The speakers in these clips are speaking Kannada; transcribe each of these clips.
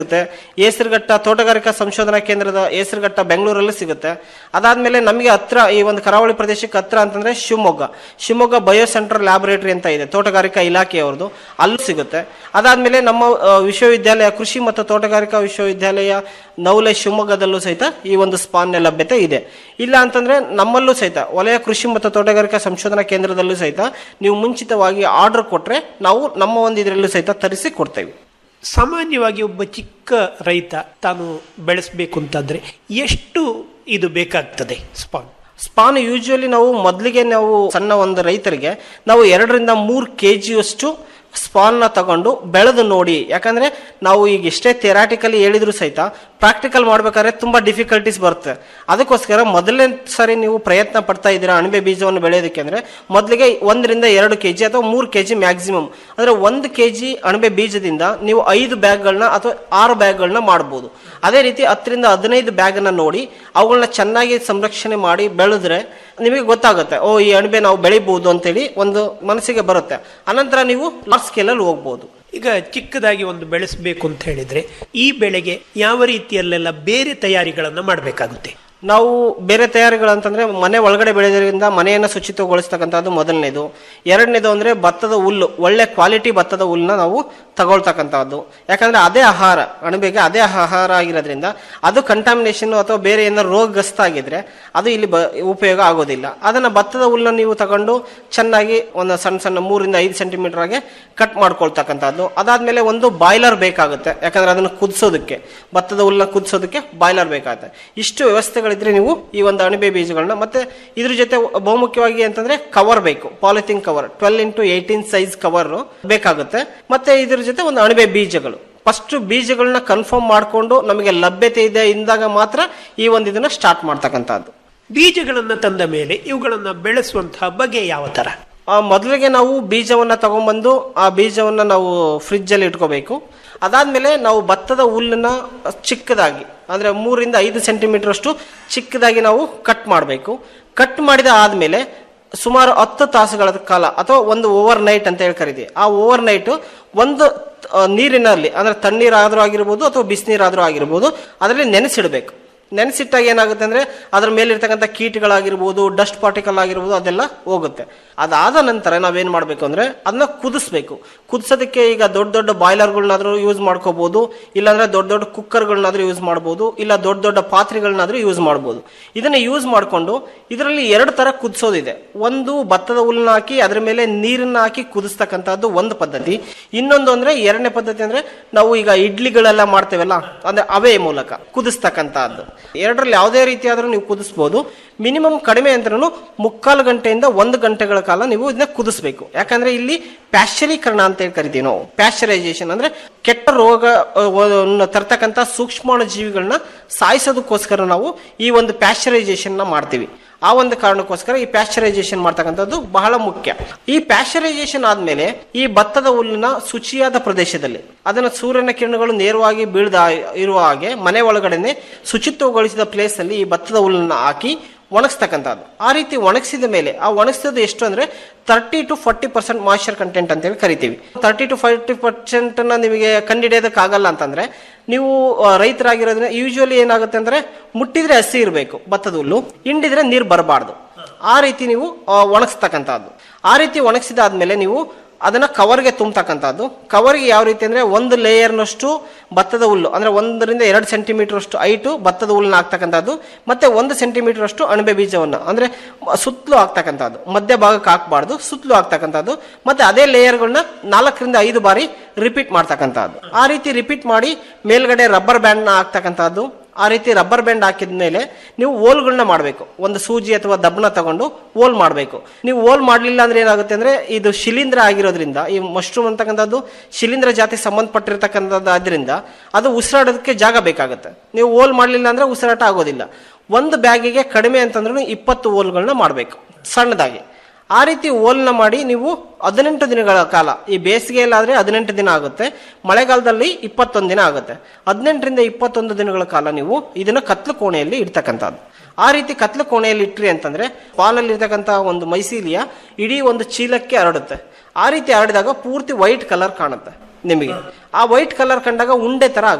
ಸಿಗುತ್ತೆ ಏಸರುಘಟ್ಟ ತೋಟಗಾರಿಕಾ ಸಂಶೋಧನಾ ಕೇಂದ್ರದ ಏಸರುಘಟ್ಟ ಬೆಂಗಳೂರಲ್ಲಿ ಸಿಗುತ್ತೆ ಅದಾದ್ಮೇಲೆ ನಮಗೆ ಹತ್ರ ಈ ಒಂದು ಕರಾವಳಿ ಪ್ರದೇಶಕ್ಕೆ ಹತ್ರ ಅಂತಂದ್ರೆ Shivamogga Shivamogga bio centre laboratory ಅಂತ ಇದೆ ತೋಟಗಾರಿಕಾ ಇಲಾಖೆಯವ್ರದ್ದು ಅಲ್ಲೂ ಸಿಗುತ್ತೆ ಅದಾದ್ಮೇಲೆ ನಮ್ಮ ಆ, ವಿಶ್ವವಿದ್ಯಾಲಯ ಕೃಷಿ ಮತ್ತು ತೋಟಗಾರಿಕಾ ವಿಶ್ವವಿದ್ಯಾಲಯ ನವಲೆ ಶಿವಮೊಗ್ಗದಲ್ಲೂ ಸಹಿತ ಈ ಒಂದು ಸ್ಪಾನ್ ಲಭ್ಯತೆ ಇದೆ ಇಲ್ಲ ಅಂತಂದ್ರೆ ನಮ್ಮಲ್ಲೂ ಸಹಿತ ವಲಯ ಕೃಷಿ ಮತ್ತು ತೋಟಗಾರಿಕಾ ಸಂಶೋಧನಾ ಕೇಂದ್ರದಲ್ಲೂ ಸಹಿತ ನೀವು ಮುಂಚಿತವಾಗಿ ಆರ್ಡರ್ ಕೊಟ್ರೆ ನಾವು ನಮ್ಮ ಒಂದು ಇದರಲ್ಲೂ ಸಹಿತ ತರಿಸಿ ಕೊಡ್ತೇವೆ ಸಾಮಾನ್ಯವಾಗಿ ಒಬ್ಬ ಚಿಕ್ಕ ರೈತ ತಾನು ಬೆಳೆಸಬೇಕು ಅಂತಾದ್ರೆ ಎಷ್ಟು ಇದು ಬೇಕಾಗ್ತದೆ ಸ್ಪಾನ್ ಸ್ಪಾನ್ ಯೂಶುವಲಿ ನಾವು ಮೊದಲಿಗೆ ನಾವು ಸಣ್ಣ ಒಂದು ರೈತರಿಗೆ ನಾವು ಎರಡರಿಂದ ಮೂರು ಕೆ ಜಿಯಷ್ಟು ಸ್ಪಾನ್ನ ತಗೊಂಡು ಬೆಳೆದು ನೋಡಿ ಯಾಕಂದ್ರೆ ನಾವು ಈಗ ಎಷ್ಟೇ ಥೆರಾಟಿಕಲಿ ಹೇಳಿದ್ರು ಸಹಿತ ಪ್ರಾಕ್ಟಿಕಲ್ ಮಾಡ್ಬೇಕಾದ್ರೆ ತುಂಬಾ ಡಿಫಿಕಲ್ಟೀಸ್ ಬರುತ್ತೆ ಅದಕ್ಕೋಸ್ಕರ ಮೊದಲನೇ ಸರಿ ನೀವು ಪ್ರಯತ್ನ ಪಡ್ತಾ ಇದ್ದೀರಾ ಅಣಬೆ ಬೀಜವನ್ನು ಬೆಳೆಯೋದಕ್ಕೆ ಅಂದ್ರೆ ಮೊದಲಿಗೆ ಒಂದರಿಂದ ಎರಡು ಕೆ ಜಿ ಅಥವಾ ಮೂರು ಕೆ ಜಿ ಮ್ಯಾಕ್ಸಿಮಮ್ ಅಂದ್ರೆ ಒಂದು ಕೆ ಜಿ ಅಣಬೆ ಬೀಜದಿಂದ ನೀವು ಐದು ಬ್ಯಾಗ್ಗಳನ್ನ ಅಥವಾ ಆರು ಬ್ಯಾಗ್ಗಳನ್ನ ಮಾಡ್ಬೋದು ಅದೇ ರೀತಿ ಹತ್ತರಿಂದ ಹದಿನೈದು ಬ್ಯಾಗನ್ನ ನೋಡಿ ಅವುಗಳನ್ನ ಚೆನ್ನಾಗಿ ಸಂರಕ್ಷಣೆ ಮಾಡಿ ಬೆಳೆದ್ರೆ ನಿಮಗೆ ಗೊತ್ತಾಗುತ್ತೆ ಓ ಈ ಅಣಬೆ ನಾವು ಬೆಳಿಬಹುದು ಅಂತೇಳಿ ಒಂದು ಮನಸ್ಸಿಗೆ ಬರುತ್ತೆ ಅನಂತರ ನೀವು ಲಾರ್ಜ್ ಸ್ಕೇಲಲ್ಲಿ ಹೋಗ್ಬೋದು ಈಗ ಚಿಕ್ಕದಾಗಿ ಒಂದು ಬೆಳೆಸಬೇಕು ಅಂತ ಹೇಳಿದ್ರೆ ಈ ಬೆಳೆಗೆ ಯಾವ ರೀತಿಯಲ್ಲೆಲ್ಲ ಬೇರೆ ತಯಾರಿಗಳನ್ನ ಮಾಡಬೇಕಾಗುತ್ತೆ ನಾವು ಬೇರೆ ತಯಾರಿಗಳು ಅಂತಂದ್ರೆ ಮನೆ ಒಳಗಡೆ ಬೆಳೆಯೋದ್ರಿಂದ ಮನೆಯನ್ನು ಶುಚಿತ್ವಗೊಳಿಸ್ತಕ್ಕಂಥದ್ದು ಮೊದಲನೇದು ಎರಡನೇದು ಅಂದ್ರೆ ಭತ್ತದ ಹುಲ್ಲು ಒಳ್ಳೆ ಕ್ವಾಲಿಟಿ ಭತ್ತದ ಹುಲ್ಲನ್ನ ನಾವು ತಗೊಳ್ತಕ್ಕಂಥದ್ದು ಯಾಕಂದ್ರೆ ಅದೇ ಆಹಾರ ಅಣಬೆಗೆ ಅದೇ ಆಹಾರ ಆಗಿರೋದ್ರಿಂದ ಅದು ಕಂಟಾಮಿನೇಷನ್ ಅಥವಾ ಬೇರೆ ಏನಾದ್ರು ರೋಗಗ್ರಸ್ತ ಆಗಿದ್ರೆ ಅದು ಇಲ್ಲಿ ಬ ಉಪಯೋಗ ಆಗೋದಿಲ್ಲ ಅದನ್ನ ಭತ್ತದ ಹುಲ್ಲನ್ನ ನೀವು ತಗೊಂಡು ಚೆನ್ನಾಗಿ ಒಂದು ಸಣ್ಣ ಸಣ್ಣ ಮೂರಿಂದ ಐದು ಸೆಂಟಿಮೀಟರ್ ಆಗಿ ಕಟ್ ಮಾಡ್ಕೊಳ್ತಕ್ಕಂಥದ್ದು ಅದಾದ್ಮೇಲೆ ಒಂದು ಬಾಯ್ಲರ್ ಬೇಕಾಗುತ್ತೆ ಯಾಕಂದ್ರೆ ಅದನ್ನು ಕುದಿಸೋದಕ್ಕೆ ಭತ್ತದ ಹುಲ್ಲನ್ನ ಕುದಿಸೋದಕ್ಕೆ ಬಾಯ್ಲರ್ ಬೇಕಾಗುತ್ತೆ ಇಷ್ಟು ವ್ಯವಸ್ಥೆಗಳಿದ್ರೆ ನೀವು ಈ ಒಂದು ಅಣಬೆ ಬೀಜಗಳನ್ನ ಮತ್ತೆ ಇದ್ರ ಜೊತೆ ಬಹುಮುಖ್ಯವಾಗಿ ಅಂತಂದ್ರೆ ಕವರ್ ಬೇಕು polythene cover twelve into eighteen size cover ಬೇಕಾಗುತ್ತೆ ಮತ್ತೆ ಇದ್ರ ಜೊತೆ ಒಂದು ಅಣಬೆ ಬೀಜಗಳು ಫಸ್ಟ್ ಬೀಜಗಳನ್ನ ಕನ್ಫರ್ಮ್ ಮಾಡಿಕೊಂಡು ನಮಗೆ ಲಭ್ಯತೆ ಇದೆ ಇಂದಾಗ ಮಾತ್ರ ಈ ಒಂದು ಇದನ್ನ ಸ್ಟಾರ್ಟ್ ಮಾಡ್ತಕ್ಕಂಥದ್ದು ಬೀಜಗಳನ್ನ ತಂದ ಮೇಲೆ ಇವುಗಳನ್ನ ಬೆಳೆಸುವಂತಹ ಬಗೆ ಯಾವ ತರ ಆ, ಮೊದಲಿಗೆ ನಾವು ಬೀಜವನ್ನ ತಗೊಂಡ್ಬಂದು ಆ ಬೀಜವನ್ನ ನಾವು ಫ್ರಿಜ್ ಅಲ್ಲಿ ಇಟ್ಕೋಬೇಕು ಅದಾದ್ಮೇಲೆ ನಾವು ಭತ್ತದ ಹುಲ್ಲನ್ನ ಚಿಕ್ಕದಾಗಿ ಅಂದ್ರೆ ಮೂರಿಂದ ಐದು ಸೆಂಟಿಮೀಟರ್ ಅಷ್ಟು ಚಿಕ್ಕದಾಗಿ ನಾವು ಕಟ್ ಮಾಡಬೇಕು ಕಟ್ ಮಾಡಿದ ಆದ್ಮೇಲೆ ಸುಮಾರು ಹತ್ತು ತಾಸುಗಳ ಕಾಲ ಅಥವಾ ಒಂದು ಓವರ್ ನೈಟ್ ಅಂತ ಹೇಳಿ ಕರಿತೀವಿ ಆ ಓವರ್ ನೈಟ್ ಒಂದು ಆ, ನೀರಿನಲ್ಲಿ ಅಂದ್ರೆ ತಣ್ಣೀರಾದ್ರೂ ಆಗಿರ್ಬೋದು ಅಥವಾ ಬಿಸಿನೀರಾದ್ರೂ ಆಗಿರ್ಬೋದು ಅದರಲ್ಲಿ ನೆನೆಸಿಡಬೇಕು ನೆನೆಸಿಟ್ಟಾಗ ಏನಾಗುತ್ತೆ ಅಂದ್ರೆ ಅದ್ರ ಮೇಲಿರ್ತಕ್ಕಂಥ ಕೀಟಗಳಾಗಿರ್ಬೋದು ಡಸ್ಟ್ ಪಾರ್ಟಿಕಲ್ ಆಗಿರ್ಬೋದು ಅದೆಲ್ಲ ಹೋಗುತ್ತೆ ಅದಾದ ನಂತರ ನಾವೇನ್ ಮಾಡ್ಬೇಕು ಅಂದ್ರೆ ಅದನ್ನ ಕುದಿಸ್ಬೇಕು ಕುದಿಸೋದಕ್ಕೆ ಈಗ ದೊಡ್ಡ ದೊಡ್ಡ ಬಾಯ್ಲರ್ಗಳನ್ನಾದ್ರೂ ಯೂಸ್ ಮಾಡ್ಕೋಬಹುದು ಇಲ್ಲಾಂದ್ರೆ ದೊಡ್ಡ ದೊಡ್ಡ ಕುಕ್ಕರ್ಗಳನ್ನಾದ್ರೂ ಯೂಸ್ ಮಾಡ್ಬೋದು ಇಲ್ಲ ದೊಡ್ಡ ದೊಡ್ಡ ಪಾತ್ರೆಗಳನ್ನಾದ್ರೂ ಯೂಸ್ ಮಾಡ್ಬೋದು ಇದನ್ನ ಯೂಸ್ ಮಾಡ್ಕೊಂಡು ಇದರಲ್ಲಿ ಎರಡು ತರ ಕುದಿಸೋದಿದೆ ಒಂದು ಭತ್ತದ ಹುಲ್ಲನ್ನ ಹಾಕಿ ಅದ್ರ ಮೇಲೆ ನೀರನ್ನ ಹಾಕಿ ಕುದಿಸ್ತಕ್ಕಂಥದ್ದು ಒಂದು ಪದ್ಧತಿ ಇನ್ನೊಂದು ಅಂದ್ರೆ ಎರಡನೇ ಪದ್ಧತಿ ಅಂದ್ರೆ ನಾವು ಈಗ ಇಡ್ಲಿಗಳೆಲ್ಲ ಮಾಡ್ತೇವಲ್ಲ ಅಂದ್ರೆ ಅವೇ ಮೂಲಕ ಕುದಿಸ್ತಕ್ಕಂಥದ್ದು ಎರಡರಲ್ಲಿ ಯಾವುದೇ ರೀತಿಯಾದ್ರೂ ನೀವು ಕುದಿಸ್ಬೋದು ಮಿನಿಮಮ್ ಕಡಿಮೆ ಅಂದ್ರೂ ಮುಕ್ಕಾಲು ಗಂಟೆಯಿಂದ ಒಂದು ಗಂಟೆಗಳ ಕಾಲ ನೀವು ಇದನ್ನ ಕುದಿಸ್ಬೇಕು ಯಾಕಂದ್ರೆ ಇಲ್ಲಿ ಪ್ಯಾಶ್ಚರೀಕರಣ ಅಂತ ಹೇಳಿ ಕರಿತೀವಿ ನಾವು ಪ್ಯಾಶ್ಚರೈಸೇಷನ್ ಅಂದ್ರೆ ಕೆಟ್ಟ ರೋಗ ಆ, ವನ್ನು ತರ್ತಕ್ಕಂಥ ಸೂಕ್ಷ್ಮಾಣು ಜೀವಿಗಳನ್ನ ಸಾಯಿಸೋದಕ್ಕೋಸ್ಕರ ನಾವು ಈ ಒಂದು ಪ್ಯಾಶ್ಚರೈಸೇಷನ್ ನ ಮಾಡ್ತೀವಿ ಆ ಒಂದು ಕಾರಣಕ್ಕೋಸ್ಕರ ಈ ಪ್ಯಾಶ್ಚರೈಸೇಷನ್ ಮಾಡ್ತಕ್ಕಂಥದ್ದು ಬಹಳ ಮುಖ್ಯ ಈ ಪ್ಯಾಶ್ಚರೈಸೇಷನ್ ಆದ್ಮೇಲೆ ಈ ಭತ್ತದ ಹುಲ್ಲಿನ ಶುಚಿಯಾದ ಪ್ರದೇಶದಲ್ಲಿ ಅದನ್ನ ಸೂರ್ಯನ ಕಿರಣಗಳು ನೇರವಾಗಿ ಬೀಳದ ಇರುವ ಹಾಗೆ ಮನೆ ಒಳಗಡೆನೆ ಶುಚಿತ್ವಗೊಳಿಸಿದ ಪ್ಲೇಸ್ ಅಲ್ಲಿ ಈ ಭತ್ತದ ಹುಲ್ಲನ್ನ ಹಾಕಿ ಒಣಗಿಸ್ತಕ್ಕಂಥದ್ದು ಆ ರೀತಿ ಒಣಗಿಸಿದ ಮೇಲೆ ಆ ಒಣಗಿಸೋದು ಎಷ್ಟು ಅಂದ್ರೆ thirty to forty percent moisture content ಅಂತ ಹೇಳಿ ಕರಿತೀವಿ ತರ್ಟಿ ಟು ಫಾರ್ಟಿ ಪರ್ಸೆಂಟ್ ನ ನಿಮಗೆ ಕಂಡಿಡಿಯೋದಕ್ಕಾಗಲ್ಲ ಅಂತಂದ್ರೆ ನೀವು ಆ, ರೈತರಾಗಿರೋದ್ರಿಂದ ಯೂಶುವಲಿ ಏನಾಗುತ್ತೆ ಅಂದ್ರೆ ಮುಟ್ಟಿದ್ರೆ ಹಸಿ ಇರಬೇಕು ಭತ್ತದ ಹುಲ್ಲು ಹಿಂಡಿದ್ರೆ ನೀರು ಬರಬಾರ್ದು ಆ ರೀತಿ ನೀವು ಆ, ಒಣಗಿಸ್ತಕ್ಕಂಥದ್ದು ಆ ರೀತಿ ಒಣಗಿಸಿದಾದ್ಮೇಲೆ ನೀವು ಅದನ್ನ ಕವರ್ಗೆ ತುಂಬತಕ್ಕಂಥದ್ದು ಕವರ್ಗೆ ಯಾವ ರೀತಿ ಅಂದ್ರೆ ಒಂದು ಲೇಯರ್ನಷ್ಟು ಭತ್ತದ ಹುಲ್ಲು ಅಂದ್ರೆ ಒಂದರಿಂದ ಎರಡು ಸೆಂಟಿಮೀಟರ್ ಅಷ್ಟು ಹೈಟು ಭತ್ತದ ಹುಲ್ಲನ್ನ ಹಾಕ್ತಕ್ಕಂಥದ್ದು ಮತ್ತೆ ಒಂದು ಸೆಂಟಿಮೀಟರ್ ಅಷ್ಟು ಅಣಬೆ ಬೀಜವನ್ನ ಅಂದ್ರೆ ಮ- ಸುತ್ತಲೂ ಹಾಕ್ತಕ್ಕಂಥದ್ದು ಮಧ್ಯ ಭಾಗಕ್ಕೆ ಹಾಕಬಾರ್ದು ಸುತ್ತಲೂ ಹಾಕ್ತಕ್ಕಂಥದ್ದು ಮತ್ತೆ ಅದೇ ಲೇಯರ್ಗಳನ್ನ ನಾಲ್ಕರಿಂದ ಐದು ಬಾರಿ ರಿಪೀಟ್ ಮಾಡ್ತಕ್ಕಂಥದ್ದು ಆ ರೀತಿ ರಿಪೀಟ್ ಮಾಡಿ ಮೇಲ್ಗಡೆ ರಬ್ಬರ್ ಬ್ಯಾಂಡ್ನ ಹಾಕ್ತಕ್ಕಂಥದ್ದು ಆ ರೀತಿ ರಬ್ಬರ್ ಬ್ಯಾಂಡ್ ಹಾಕಿದ ಮೇಲೆ ನೀವು ಓಲ್ಗಳನ್ನ ಮಾಡಬೇಕು ಒಂದು ಸೂಜಿ ಅಥವಾ ದಬ್ಬನ ತಗೊಂಡು ಓಲ್ ಮಾಡಬೇಕು ನೀವು ಓಲ್ ಮಾಡಲಿಲ್ಲ ಅಂದ್ರೆ ಏನಾಗುತ್ತೆ ಅಂದ್ರೆ ಇದು ಶಿಲೀಂಧ್ರ ಆಗಿರೋದ್ರಿಂದ ಈ ಮಶ್ರೂಮ್ ಅಂತಕ್ಕಂಥದ್ದು ಶಿಲೀಂಧ್ರ ಜಾತಿ ಸಂಬಂಧಪಟ್ಟಿರ್ತಕ್ಕಂಥದ್ದು ಆದ್ರಿಂದ ಅದು ಉಸಿರಾಡೋದಕ್ಕೆ ಜಾಗ ಬೇಕಾಗುತ್ತೆ ನೀವು ಓಲ್ ಮಾಡಲಿಲ್ಲ ಅಂದ್ರೆ ಉಸಿರಾಟ ಆಗೋದಿಲ್ಲ ಒಂದು ಬ್ಯಾಗಿಗೆ ಕಡಿಮೆ ಅಂತಂದ್ರೂ ಇಪ್ಪತ್ತು ಓಲ್ಗಳನ್ನ ಮಾಡಬೇಕು ಸಣ್ಣದಾಗಿ ಆ ರೀತಿ ಓಲ್ನ ಮಾಡಿ ನೀವು ಹದಿನೆಂಟು ದಿನಗಳ ಕಾಲ ಈ ಬೇಸಿಗೆಯಲ್ಲಾದ್ರೆ ಹದಿನೆಂಟು ದಿನ ಆಗುತ್ತೆ ಮಳೆಗಾಲದಲ್ಲಿ ಇಪ್ಪತ್ತೊಂದು ದಿನ ಆಗುತ್ತೆ ಹದಿನೆಂಟರಿಂದ ಇಪ್ಪತ್ತೊಂದು ದಿನಗಳ ಕಾಲ ನೀವು ಇದನ್ನ ಕತ್ಲು ಕೋಣೆಯಲ್ಲಿ ಇಡ್ತಕ್ಕಂಥದ್ದು ಆ ರೀತಿ ಕತ್ಲು ಕೋಣೆಯಲ್ಲಿ ಇಟ್ರಿ ಅಂತಂದ್ರೆ ಪಾಲಲ್ಲಿ ಇರ್ತಕ್ಕಂಥ ಒಂದು ಮೈಸೀಲಿಯ ಇಡೀ ಒಂದು ಚೀಲಕ್ಕೆ ಹರಡುತ್ತೆ ಆ ರೀತಿ ಹರಡಿದಾಗ ಪೂರ್ತಿ ವೈಟ್ ಕಲರ್ ಕಾಣುತ್ತೆ ನಿಮಗೆ ಆ ವೈಟ್ ಕಲರ್ ಕಂಡಾಗ ಉಂಡೆ ತರ ಆಗುತ್ತೆ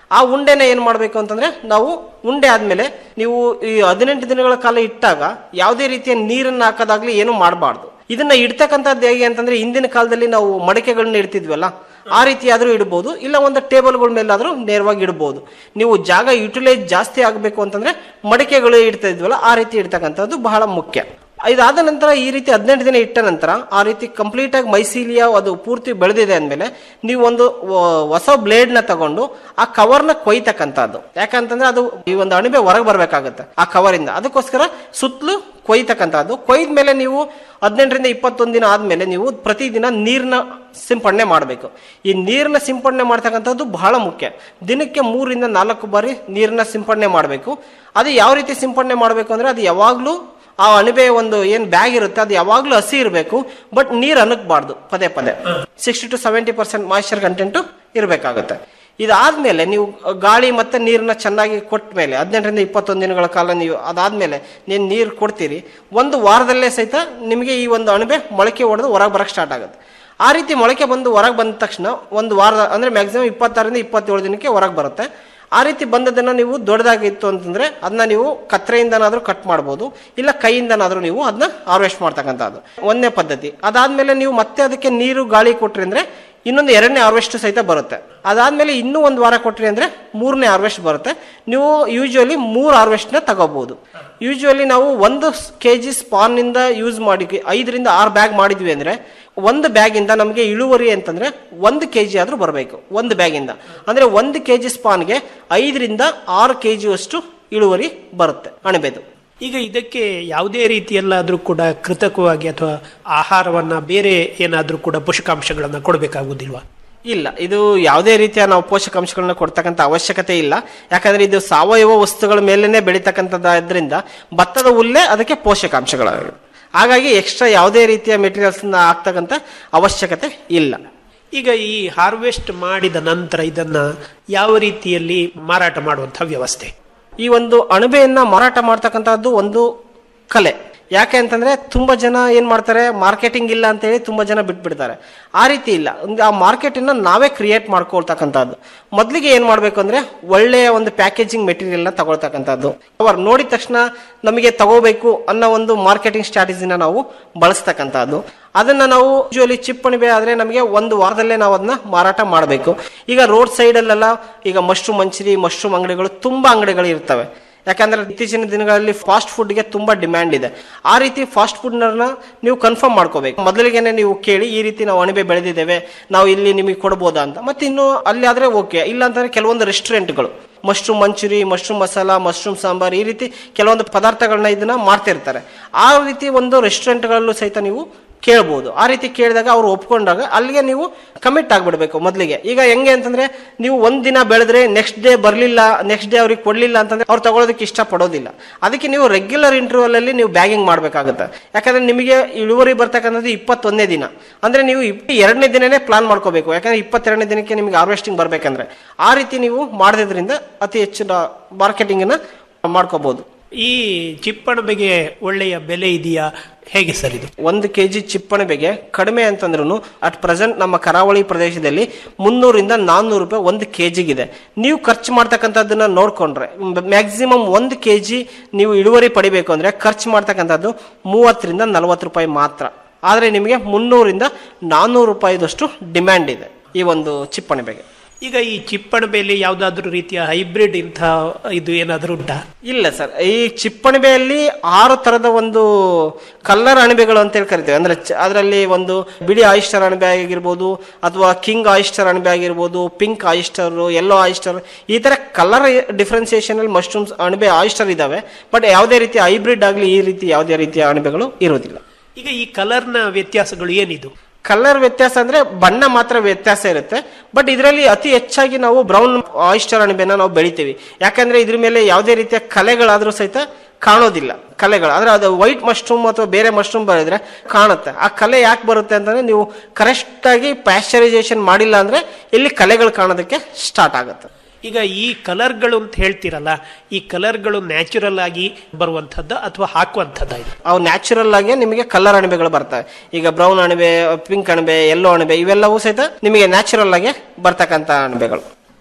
ಆ ಉಂಡೆನ ಏನು ಮಾಡಬೇಕು ಅಂತಂದ್ರೆ ನಾವು ಉಂಡೆ ಆದ್ಮೇಲೆ ನೀವು ಈ ಹದಿನೆಂಟು ದಿನಗಳ ಕಾಲ ಇಟ್ಟಾಗ ಯಾವುದೇ ರೀತಿಯ ನೀರನ್ನು ಹಾಕೋದಾಗ್ಲಿ ಏನು ಮಾಡಬಾರ್ದು ಇದನ್ನ ಇಡ್ತಕ್ಕಂಥದ್ದು ಹೇಗೆ ಅಂತಂದ್ರೆ ಹಿಂದಿನ ಕಾಲದಲ್ಲಿ ನಾವು ಮಡಕೆಗಳನ್ನ ಇಡ್ತಿದ್ವಲ್ಲ ಆ ರೀತಿ ಆದ್ರೂ ಇಡ್ಬೋದು ಇಲ್ಲ ಒಂದು ಟೇಬಲ್ಗಳ ಮೇಲಾದ್ರೂ ನೇರವಾಗಿ ಇಡ್ಬೋದು ನೀವು ಜಾಗ ಯುಟಿಲೈಸ್ ಜಾಸ್ತಿ ಆಗಬೇಕು ಅಂತಂದ್ರೆ ಮಡಿಕೆಗಳು ಇಡ್ತಾ ಇದ್ವಲ್ಲ ಆ ರೀತಿ ಇಡ್ತಕ್ಕಂಥದ್ದು ಬಹಳ ಮುಖ್ಯ ಇದಾದ ನಂತರ ಈ ರೀತಿ ಹದಿನೆಂಟು ದಿನ ಇಟ್ಟ ನಂತರ ಆ ರೀತಿ ಕಂಪ್ಲೀಟ್ ಆಗಿ ಮೈಸೀಲಿಯ ಅದು ಪೂರ್ತಿ ಬೆಳೆದಿದೆ ಅಂದಮೇಲೆ ನೀವು ಒಂದು ವ- ಹೊಸ ಬ್ಲೇಡ್ನ ತಗೊಂಡು ಆ ಕವರ್ನ ಕೊಯ್ತಕ್ಕಂಥದ್ದು ಯಾಕಂತಂದ್ರೆ ಅದು ಈ ಒಂದು ಅಣಬೆ ಹೊರಗೆ ಬರಬೇಕಾಗುತ್ತೆ ಆ ಕವರಿಂದ ಅದಕ್ಕೋಸ್ಕರ ಸುತ್ತಲೂ ಕೊಯ್ತಕ್ಕಂಥದ್ದು ಕೊಯ್ದ ಮೇಲೆ ನೀವು ಹದಿನೆಂಟರಿಂದ ಇಪ್ಪತ್ತೊಂದು ದಿನ ಆದಮೇಲೆ ನೀವು ಪ್ರತಿದಿನ ನೀರನ್ನ ಸಿಂಪಡಣೆ ಮಾಡಬೇಕು ಈ ನೀರನ್ನ ಸಿಂಪಡಣೆ ಮಾಡ್ತಕ್ಕಂಥದ್ದು ಬಹಳ ಮುಖ್ಯ ದಿನಕ್ಕೆ ಮೂರಿಂದ ನಾಲ್ಕು ಬಾರಿ ನೀರನ್ನ ಸಿಂಪಡಣೆ ಮಾಡಬೇಕು ಅದು ಯಾವ ರೀತಿ ಸಿಂಪಡಣೆ ಮಾಡಬೇಕು ಅಂದ್ರೆ ಅದು ಯಾವಾಗಲೂ ಆ ಅಣಬೆ ಒಂದು ಏನ್ ಬ್ಯಾಗ್ ಇರುತ್ತೆ ಅದು ಯಾವಾಗಲೂ ಹಸಿ ಇರಬೇಕು ಬಟ್ ನೀರು ಅನಕ್ಬಾರ್ದು ಪದೇ ಪದೇ sixty to seventy percent moisture content ಇರಬೇಕಾಗುತ್ತೆ ಇದಾದ್ಮೇಲೆ ನೀವು ಗಾಳಿ ಮತ್ತೆ ನೀರನ್ನ ಚೆನ್ನಾಗಿ ಕೊಟ್ಟ ಮೇಲೆ ಹದಿನೆಂಟರಿಂದ ಇಪ್ಪತ್ತೊಂದು ದಿನಗಳ ಕಾಲ ನೀವು ಅದಾದ್ಮೇಲೆ ನೀನು ನೀರು ಕೊಡ್ತೀರಿ ಒಂದು ವಾರದಲ್ಲೇ ಸಹಿತ ನಿಮಗೆ ಈ ಒಂದು ಅಣಬೆ ಮೊಳಕೆ ಹೊಡೆದು ಹೊರಗೆ ಬರಕ್ಕೆ ಸ್ಟಾರ್ಟ್ ಆಗುತ್ತೆ ಆ ರೀತಿ ಮೊಳಕೆ ಬಂದು ಹೊರಗೆ ಬಂದ ತಕ್ಷಣ ಒಂದು ವಾರದ ಅಂದ್ರೆ ಮ್ಯಾಕ್ಸಿಮಮ್ ಇಪ್ಪತ್ತಾರರಿಂದ ಇಪ್ಪತ್ತೇಳು ದಿನಕ್ಕೆ ಹೊರಗೆ ಬರುತ್ತೆ ಆ ರೀತಿ ಬಂದದನ್ನ ನೀವು ದೊಡ್ಡದಾಗಿತ್ತು ಅಂತಂದ್ರೆ ಅದನ್ನ ನೀವು ಕತ್ರೆಯಿಂದನಾದ್ರೂ ಕಟ್ ಮಾಡ್ಬೋದು ಇಲ್ಲ ಕೈಯಿಂದನಾದ್ರೂ ನೀವು ಅದನ್ನ ಹಾರ್ವೆಸ್ಟ್ ಮಾಡ್ತಕ್ಕಂಥದ್ದು ಒಂದನೇ ಪದ್ಧತಿ ಅದಾದ್ಮೇಲೆ ನೀವು ಮತ್ತೆ ಅದಕ್ಕೆ ನೀರು ಗಾಳಿ ಕೊಟ್ರಿ ಅಂದ್ರೆ ಇನ್ನೊಂದು ಎರಡನೇ ಹಾರ್ವೆಸ್ಟ್ ಸಹಿತ ಬರುತ್ತೆ ಅದಾದ್ಮೇಲೆ ಇನ್ನೂ ಒಂದು ವಾರ ಕೊಟ್ರಿ ಅಂದ್ರೆ ಮೂರನೇ ಹಾರ್ವೆಸ್ಟ್ ಬರುತ್ತೆ ನೀವು ಯೂಶುವಲಿ ಮೂರು ಹಾರ್ವೆಸ್ಟ್ನ ತಗೋಬಹುದು ಯೂಶುವಲಿ ನಾವು ಒಂದು ಕೆ ಜಿ ಸ್ಪಾನ್ನಿಂದ ಯೂಸ್ ಮಾಡಿ ಐದರಿಂದ ಆರು ಬ್ಯಾಗ್ ಮಾಡಿದ್ವಿ ಅಂದ್ರೆ ಒಂದು ಬ್ಯಾಗಿಂದ ನಮಗೆ ಇಳುವರಿ ಅಂತಂದ್ರೆ ಒಂದು ಕೆ ಜಿ ಆದ್ರೂ ಬರಬೇಕು ಒಂದು ಬ್ಯಾಗಿಂದ ಅಂದ್ರೆ ಒಂದು ಕೆ ಜಿ ಸ್ಪಾನ್ಗೆ ಐದರಿಂದ ಆರು ಕೆ ಅಷ್ಟು ಇಳುವರಿ ಬರುತ್ತೆ ಅಣಬೆದು ಈಗ ಇದಕ್ಕೆ ಯಾವುದೇ ರೀತಿಯಲ್ಲಾದ್ರೂ ಕೂಡ ಕೃತಕವಾಗಿ ಅಥವಾ ಆಹಾರವನ್ನ ಬೇರೆ ಏನಾದ್ರೂ ಕೂಡ ಪೋಷಕಾಂಶಗಳನ್ನ ಕೊಡಬೇಕಾಗುವುದಿಲ್ವಾ ಇಲ್ಲ ಇದು ಯಾವುದೇ ರೀತಿಯ ನಾವು ಪೋಷಕಾಂಶಗಳನ್ನ ಕೊಡ್ತಕ್ಕಂಥ ಅವಶ್ಯಕತೆ ಇಲ್ಲ ಯಾಕಂದ್ರೆ ಇದು ಸಾವಯವ ವಸ್ತುಗಳ ಮೇಲೇನೆ ಬೆಳೀತಕ್ಕಂಥದ್ದಾದ್ರಿಂದ ಭತ್ತದ ಹುಲ್ಲೇ ಅದಕ್ಕೆ ಪೋಷಕಾಂಶಗಳಾಗಿವೆ ಹಾಗಾಗಿ ಎಕ್ಸ್ಟ್ರಾ ಯಾವುದೇ ರೀತಿಯ ಮೆಟೀರಿಯಲ್ಸ್ ಹಾಕ್ತಕ್ಕಂಥ ಅವಶ್ಯಕತೆ ಇಲ್ಲ ಈಗ ಈ ಹಾರ್ವೆಸ್ಟ್ ಮಾಡಿದ ನಂತರ ಇದನ್ನ ಯಾವ ರೀತಿಯಲ್ಲಿ ಮಾರಾಟ ಮಾಡುವಂತಹ ವ್ಯವಸ್ಥೆ ಈ ಒಂದು ಅಣಬೆಯನ್ನ ಮಾರಾಟ ಮಾಡ್ತಕ್ಕಂಥದ್ದು ಒಂದು ಕಲೆ ಯಾಕೆ ಅಂತಂದ್ರೆ ತುಂಬಾ ಜನ ಏನ್ ಮಾಡ್ತಾರೆ ಮಾರ್ಕೆಟಿಂಗ್ ಇಲ್ಲ ಅಂತ ಹೇಳಿ ತುಂಬಾ ಜನ ಬಿಟ್ಬಿಡ್ತಾರೆ ಆ ರೀತಿ ಇಲ್ಲ ಒಂದು ಆ ಮಾರ್ಕೆಟನ್ನ ನಾವೇ ಕ್ರಿಯೇಟ್ ಮಾಡ್ಕೊಳ್ತಕ್ಕಂಥದ್ದು ಮೊದಲಿಗೆ ಏನ್ ಮಾಡ್ಬೇಕು ಅಂದ್ರೆ ಒಳ್ಳೆಯ ಒಂದು ಪ್ಯಾಕೇಜಿಂಗ್ ಮೆಟೀರಿಯಲ್ನ ತಗೊಳ್ತಕ್ಕಂಥದ್ದು ಅವ್ರು ನೋಡಿದ ತಕ್ಷಣ ನಮಗೆ ತಗೋಬೇಕು ಅನ್ನೋ ಒಂದು ಮಾರ್ಕೆಟಿಂಗ್ ಸ್ಟ್ರಾಟಜಿನ ನಾವು ಬಳಸ್ತಕ್ಕಂಥದ್ದು ಅದನ್ನ ನಾವು ಯೂಶುವಲಿ ಚಿಪ್ಪಣಿಬೆ ಆದ್ರೆ ನಮಗೆ ಒಂದು ವಾರದಲ್ಲೇ ನಾವು ಅದನ್ನ ಮಾರಾಟ ಮಾಡಬೇಕು ಈಗ ರೋಡ್ ಸೈಡಲ್ಲೆಲ್ಲ ಈಗ ಮಶ್ರೂಮ್ ಮಂಚರಿ ಮಶ್ರೂಮ್ ಅಂಗಡಿಗಳು ತುಂಬಾ ಅಂಗಡಿಗಳು ಇರ್ತವೆ ಯಾಕಂದ್ರೆ ಇತ್ತೀಚಿನ ದಿನಗಳಲ್ಲಿ ಫಾಸ್ಟ್ ಫುಡ್ಗೆ ತುಂಬಾ ಡಿಮ್ಯಾಂಡ್ ಇದೆ ಆ ರೀತಿ ಫಾಸ್ಟ್ ಫುಡ್ನ ನೀವು ಕನ್ಫರ್ಮ್ ಮಾಡ್ಕೋಬೇಕು ಮೊದಲಿಗೆನೆ ನೀವು ಕೇಳಿ ಈ ರೀತಿ ನಾವು ಅಣಬೆ ಬೆಳೆದಿದ್ದೇವೆ ನಾವು ಇಲ್ಲಿ ನಿಮಗೆ ಕೊಡ್ಬೋದಾ ಅಂತ ಮತ್ತೆ ಇನ್ನು ಅಲ್ಲಿ ಆದ್ರೆ ಓಕೆ ಇಲ್ಲ ಅಂತಂದ್ರೆ ಕೆಲವೊಂದು ರೆಸ್ಟೋರೆಂಟ್ಗಳು mushroom manchurian mushroom masala mushroom sambar ಈ ರೀತಿ ಕೆಲವೊಂದು ಪದಾರ್ಥಗಳನ್ನ ಇದನ್ನ ಮಾಡ್ತಿರ್ತಾರೆ ಆ ರೀತಿ ಒಂದು ರೆಸ್ಟೋರೆಂಟ್ಗಳಲ್ಲೂ ಸಹಿತ ನೀವು ಕೇಳ್ಬೋದು ಆ ರೀತಿ ಕೇಳಿದಾಗ ಅವ್ರು ಒಪ್ಕೊಂಡಾಗ ಅಲ್ಲಿಗೆ ನೀವು ಕಮಿಟ್ ಆಗ್ಬಿಡ್ಬೇಕು ಮೊದಲಿಗೆ ಈಗ ಹೆಂಗೆ ಅಂತಂದ್ರೆ ನೀವು ಒಂದ್ ದಿನ ಬೆಳೆದ್ರೆ ನೆಕ್ಸ್ಟ್ ಡೇ ಬರಲಿಲ್ಲ ನೆಕ್ಸ್ಟ್ ಡೇ ಅವ್ರಿಗೆ ಕೊಡ್ಲಿಲ್ಲ ಅಂತಂದ್ರೆ ಅವ್ರು ತಗೊಳ್ಳೋದಕ್ಕೆ ಇಷ್ಟ ಪಡೋದಿಲ್ಲ ಅದಕ್ಕೆ ನೀವು ರೆಗ್ಯುಲರ್ ಇಂಟರ್ವಲ್ ಅಲ್ಲಿ ನೀವು ಬ್ಯಾಗಿಂಗ್ ಮಾಡ್ಬೇಕಾಗುತ್ತೆ ಯಾಕಂದ್ರೆ ನಿಮಗೆ ಇಳುವರಿ ಬರ್ತಕ್ಕಂಥದ್ದು ಇಪ್ಪತ್ತೊಂದನೇ ದಿನ ಅಂದ್ರೆ ನೀವು ಇಪ್ಪ- ಎರಡನೇ ದಿನನೇ ಪ್ಲಾನ್ ಮಾಡ್ಕೋಬೇಕು ಯಾಕಂದ್ರೆ ಇಪ್ಪತ್ತೆರಡನೇ ದಿನಕ್ಕೆ ನಿಮಗೆ ಹಾರ್ವೆಸ್ಟಿಂಗ್ ಬರ್ಬೇಕಂದ್ರೆ ಆ ರೀತಿ ನೀವು ಮಾಡದಿದ್ರಿಂದ ಅತಿ ಹೆಚ್ಚು ಮಾರ್ಕೆಟಿಂಗ್ ಮಾಡ್ಕೋಬಹುದು ಈ ಚಿಪ್ಪಣಬೆಗೆ ಒಳ್ಳೆಯ ಬೆಲೆ ಇದೆಯಾ ಹೇಗೆ ಸರ್ ಇದು ಒಂದು ಕೆ ಜಿ ಚಿಪ್ಪಣಬೆಗೆ ಕಡಿಮೆ ಅಂತಂದ್ರೂ ಅಟ್ ಪ್ರೆಸೆಂಟ್ ನಮ್ಮ ಕರಾವಳಿ ಪ್ರದೇಶದಲ್ಲಿ ಮುನ್ನೂರಿಂದ ನಾನ್ನೂರು ರೂಪಾಯಿ ಒಂದು ಕೆ ಜಿಗಿದೆ ನೀವು ಖರ್ಚು ಮಾಡ್ತಕ್ಕಂಥದ್ದನ್ನ ನೋಡ್ಕೊಂಡ್ರೆ ಮ್ಯಾಕ್ಸಿಮಮ್ ಒಂದು ಕೆ ಜಿ ನೀವು ಇಳುವರಿ ಪಡಿಬೇಕು ಅಂದ್ರೆ ಖರ್ಚು ಮಾಡ್ತಕ್ಕಂಥದ್ದು ಮೂವತ್ತರಿಂದ ನಲವತ್ತು ರೂಪಾಯಿ ಮಾತ್ರ ಆದರೆ ನಿಮಗೆ ಮುನ್ನೂರಿಂದ ನಾನ್ನೂರು ರೂಪಾಯಿದಷ್ಟು ಡಿಮ್ಯಾಂಡ್ ಇದೆ ಈ ಒಂದು ಚಿಪ್ಪಣಬೆಗೆ ಈಗ ಈ ಚಿಪ್ಪಣಬೆಯಲ್ಲಿ ಯಾವುದಾದ್ರೂ ರೀತಿಯ ಹೈಬ್ರಿಡ್ ಇಂಥ ಇದು ಏನಾದರೂ ಉಂಟಾ ಇಲ್ಲ ಸರ್ ಈ ಚಿಪ್ಪಣಿಬೆಯಲ್ಲಿ ಆರು ತರದ ಒಂದು ಕಲ್ಲರ್ ಅಣಬೆಗಳು ಅಂತ ಹೇಳಿ ಕರಿತೇವೆ ಅಂದ್ರೆ ಅದರಲ್ಲಿ ಒಂದು ಬಿಳಿ ಆಯಿಸ್ಟರ್ ಅಣಬೆ ಆಗಿರ್ಬೋದು ಅಥವಾ ಕಿಂಗ್ ಆಯಿಸ್ಟರ್ ಅಣಬೆ ಆಗಿರ್ಬೋದು ಪಿಂಕ್ ಆಯಿಸ್ಟರ್ ಯೆಲ್ಲೋ ಆಯಿಸ್ಟರ್ ಈ ತರ ಕಲರ್ ಡಿಫ್ರೆನ್ಸಿಯೇಷನ್ ಅಲ್ಲಿ ಮಶ್ರೂಮ್ಸ್ ಅಣಬೆ ಆಯಿಸ್ಟರ್ ಇದಾವೆ ಬಟ್ ಯಾವುದೇ ರೀತಿಯ ಹೈಬ್ರಿಡ್ ಆಗಲಿ ಈ ರೀತಿ ಯಾವುದೇ ರೀತಿಯ ಅಣಬೆಗಳು ಇರೋದಿಲ್ಲ ಈಗ ಈ ಕಲರ್ನ ವ್ಯತ್ಯಾಸಗಳು ಏನಿದು ಕಲರ್ ವ್ಯತ್ಯಾಸ ಅಂದ್ರೆ ಬಣ್ಣ ಮಾತ್ರ ವ್ಯತ್ಯಾಸ ಇರುತ್ತೆ ಬಟ್ ಇದರಲ್ಲಿ ಅತಿ ಹೆಚ್ಚಾಗಿ ನಾವು ಬ್ರೌನ್ ಆಯಿಸ್ಟರ್ ಅಣಬೆನ ನಾವು ಬೆಳಿತೀವಿ ಯಾಕಂದ್ರೆ ಇದ್ರ ಮೇಲೆ ಯಾವುದೇ ರೀತಿಯ ಕಲೆಗಳಾದ್ರೂ ಸಹಿತ ಕಾಣೋದಿಲ್ಲ ಕಲೆಗಳು ಅಂದ್ರೆ ಅದು ವೈಟ್ ಮಶ್ರೂಮ್ ಅಥವಾ ಬೇರೆ ಮಶ್ರೂಮ್ ಬೆಳೆದ್ರೆ ಕಾಣುತ್ತೆ ಆ ಕಲೆ ಯಾಕೆ ಬರುತ್ತೆ ಅಂತಂದ್ರೆ ನೀವು ಕರೆಕ್ಟ್ ಆಗಿ ಪ್ಯಾಶ್ಚರೈಸೇಷನ್ ಮಾಡಿಲ್ಲ ಅಂದ್ರೆ ಇಲ್ಲಿ ಕಲೆಗಳು ಕಾಣೋದಕ್ಕೆ ಸ್ಟಾರ್ಟ್ ಆಗುತ್ತೆ ಈಗ ಈ ಕಲರ್ಗಳು ಅಂತ ಹೇಳ್ತೀರಲ್ಲ ಈ ಕಲರ್ಗಳು ನ್ಯಾಚುರಲ್ ಆಗಿ ಬರುವಂಥದ್ದು ಅಥವಾ ಹಾಕುವಂಥದ್ದು ಇದು ಅವು ನ್ಯಾಚುರಲ್ ಆಗಿ ನಿಮಗೆ ಕಲರ್ ಅಣಬೆಗಳು ಬರ್ತವೆ ಈಗ ಬ್ರೌನ್ ಅಣಬೆ ಪಿಂಕ್ ಅಣಬೆ ಯೆಲ್ಲೋ ಅಣಬೆ ಇವೆಲ್ಲವೂ ಸಹಿತ ನಿಮಗೆ ನ್ಯಾಚುರಲ್ ಆಗಿ ಬರ್ತಕ್ಕಂಥ ಅಣಬೆಗಳು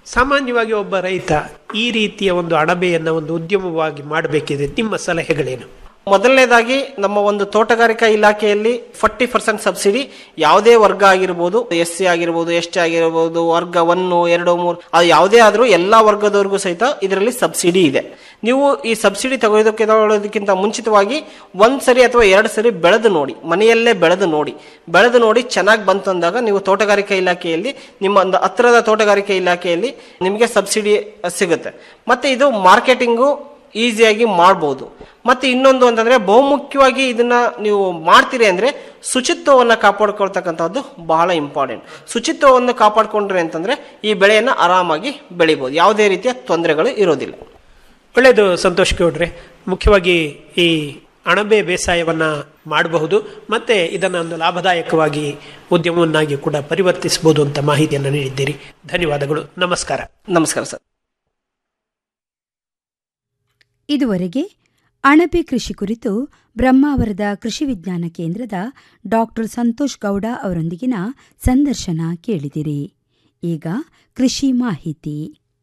ಸಾಮಾನ್ಯವಾಗಿ ಒಬ್ಬ ರೈತ ಈ ರೀತಿಯ ಒಂದು ಅಣಬೆಯನ್ನು ಒಂದು ಉದ್ಯಮವಾಗಿ ಮಾಡಬೇಕಿದೆ ನಿಮ್ಮ ಸಲಹೆಗಳೇನು ಮೊದಲನೇದಾಗಿ ನಮ್ಮ ಒಂದು ತೋಟಗಾರಿಕಾ ಇಲಾಖೆಯಲ್ಲಿ ಫಾರ್ಟಿ ಪರ್ಸೆಂಟ್ ಸಬ್ಸಿಡಿ ಯಾವುದೇ ವರ್ಗ ಆಗಿರ್ಬೋದು ಎಸ್ ಸಿ ಆಗಿರ್ಬೋದು ಎಸ್ ಟಿ ಆಗಿರ್ಬೋದು ವರ್ಗ ಒನ್ನು ಎರಡು ಮೂರು ಅದು ಯಾವುದೇ ಆದರೂ ಎಲ್ಲಾ ವರ್ಗದವರಿಗೂ ಸಹಿತ ಇದರಲ್ಲಿ ಸಬ್ಸಿಡಿ ಇದೆ ನೀವು ಈ ಸಬ್ಸಿಡಿ ತಗೊಳ್ಳೋದಕ್ಕೆ ತಗೊಳ್ಳೋದಕ್ಕಿಂತ ಮುಂಚಿತವಾಗಿ ಒಂದ್ ಸರಿ ಅಥವಾ ಎರಡು ಸರಿ ಬೆಳೆದು ನೋಡಿ ಮನೆಯಲ್ಲೇ ಬೆಳೆದು ನೋಡಿ ಬೆಳೆದು ನೋಡಿ ಚೆನ್ನಾಗಿ ಬಂತು ಅಂದಾಗ ನೀವು ತೋಟಗಾರಿಕಾ ಇಲಾಖೆಯಲ್ಲಿ ನಿಮ್ಮ ಒಂದು ಹತ್ತಿರದ ತೋಟಗಾರಿಕೆ ಇಲಾಖೆಯಲ್ಲಿ ನಿಮಗೆ ಸಬ್ಸಿಡಿ ಸಿಗುತ್ತೆ ಮತ್ತೆ ಇದು ಮಾರ್ಕೆಟಿಂಗು ಈಸಿಯಾಗಿ ಮಾಡ್ಬೋದು ಮತ್ತೆ ಇನ್ನೊಂದು ಅಂತಂದ್ರೆ ಬಹುಮುಖ್ಯವಾಗಿ ಇದನ್ನ ನೀವು ಮಾಡ್ತೀರಿ ಅಂದ್ರೆ ಶುಚಿತ್ವವನ್ನು ಕಾಪಾಡ್ಕೊಳ್ತಕ್ಕಂಥದ್ದು ಬಹಳ ಇಂಪಾರ್ಟೆಂಟ್ ಶುಚಿತ್ವವನ್ನು ಕಾಪಾಡ್ಕೊಂಡ್ರೆ ಅಂತಂದ್ರೆ ಈ ಬೆಳೆಯನ್ನ ಆರಾಮಾಗಿ ಬೆಳಿಬೋದು ಯಾವುದೇ ರೀತಿಯ ತೊಂದರೆಗಳು ಇರೋದಿಲ್ಲ ಒಳ್ಳೆಯದು ಸಂತೋಷ್ ಗೌಡ್ರೆ ಮುಖ್ಯವಾಗಿ ಈ ಅಣಬೆ ಬೇಸಾಯವನ್ನ ಮಾಡಬಹುದು ಮತ್ತೆ ಇದನ್ನು ಒಂದು ಲಾಭದಾಯಕವಾಗಿ ಉದ್ಯಮವನ್ನಾಗಿ ಕೂಡ ಪರಿವರ್ತಿಸಬಹುದು ಅಂತ ಮಾಹಿತಿಯನ್ನು ನೀಡಿದ್ದೀರಿ ಧನ್ಯವಾದಗಳು ನಮಸ್ಕಾರ ನಮಸ್ಕಾರ ಸರ್ ಇದುವರೆಗೆ ಅಣಬೆ ಕೃಷಿ ಕುರಿತು ಬ್ರಹ್ಮಾವರದ ಕೃಷಿ ವಿಜ್ಞಾನ ಕೇಂದ್ರದ ಡಾಕ್ಟರ್ ಸಂತೋಷ್ ಗೌಡ ಅವರೊಂದಿಗಿನ ಸಂದರ್ಶನ ಕೇಳಿದಿರಿ ಈಗ ಕೃಷಿ ಮಾಹಿತಿ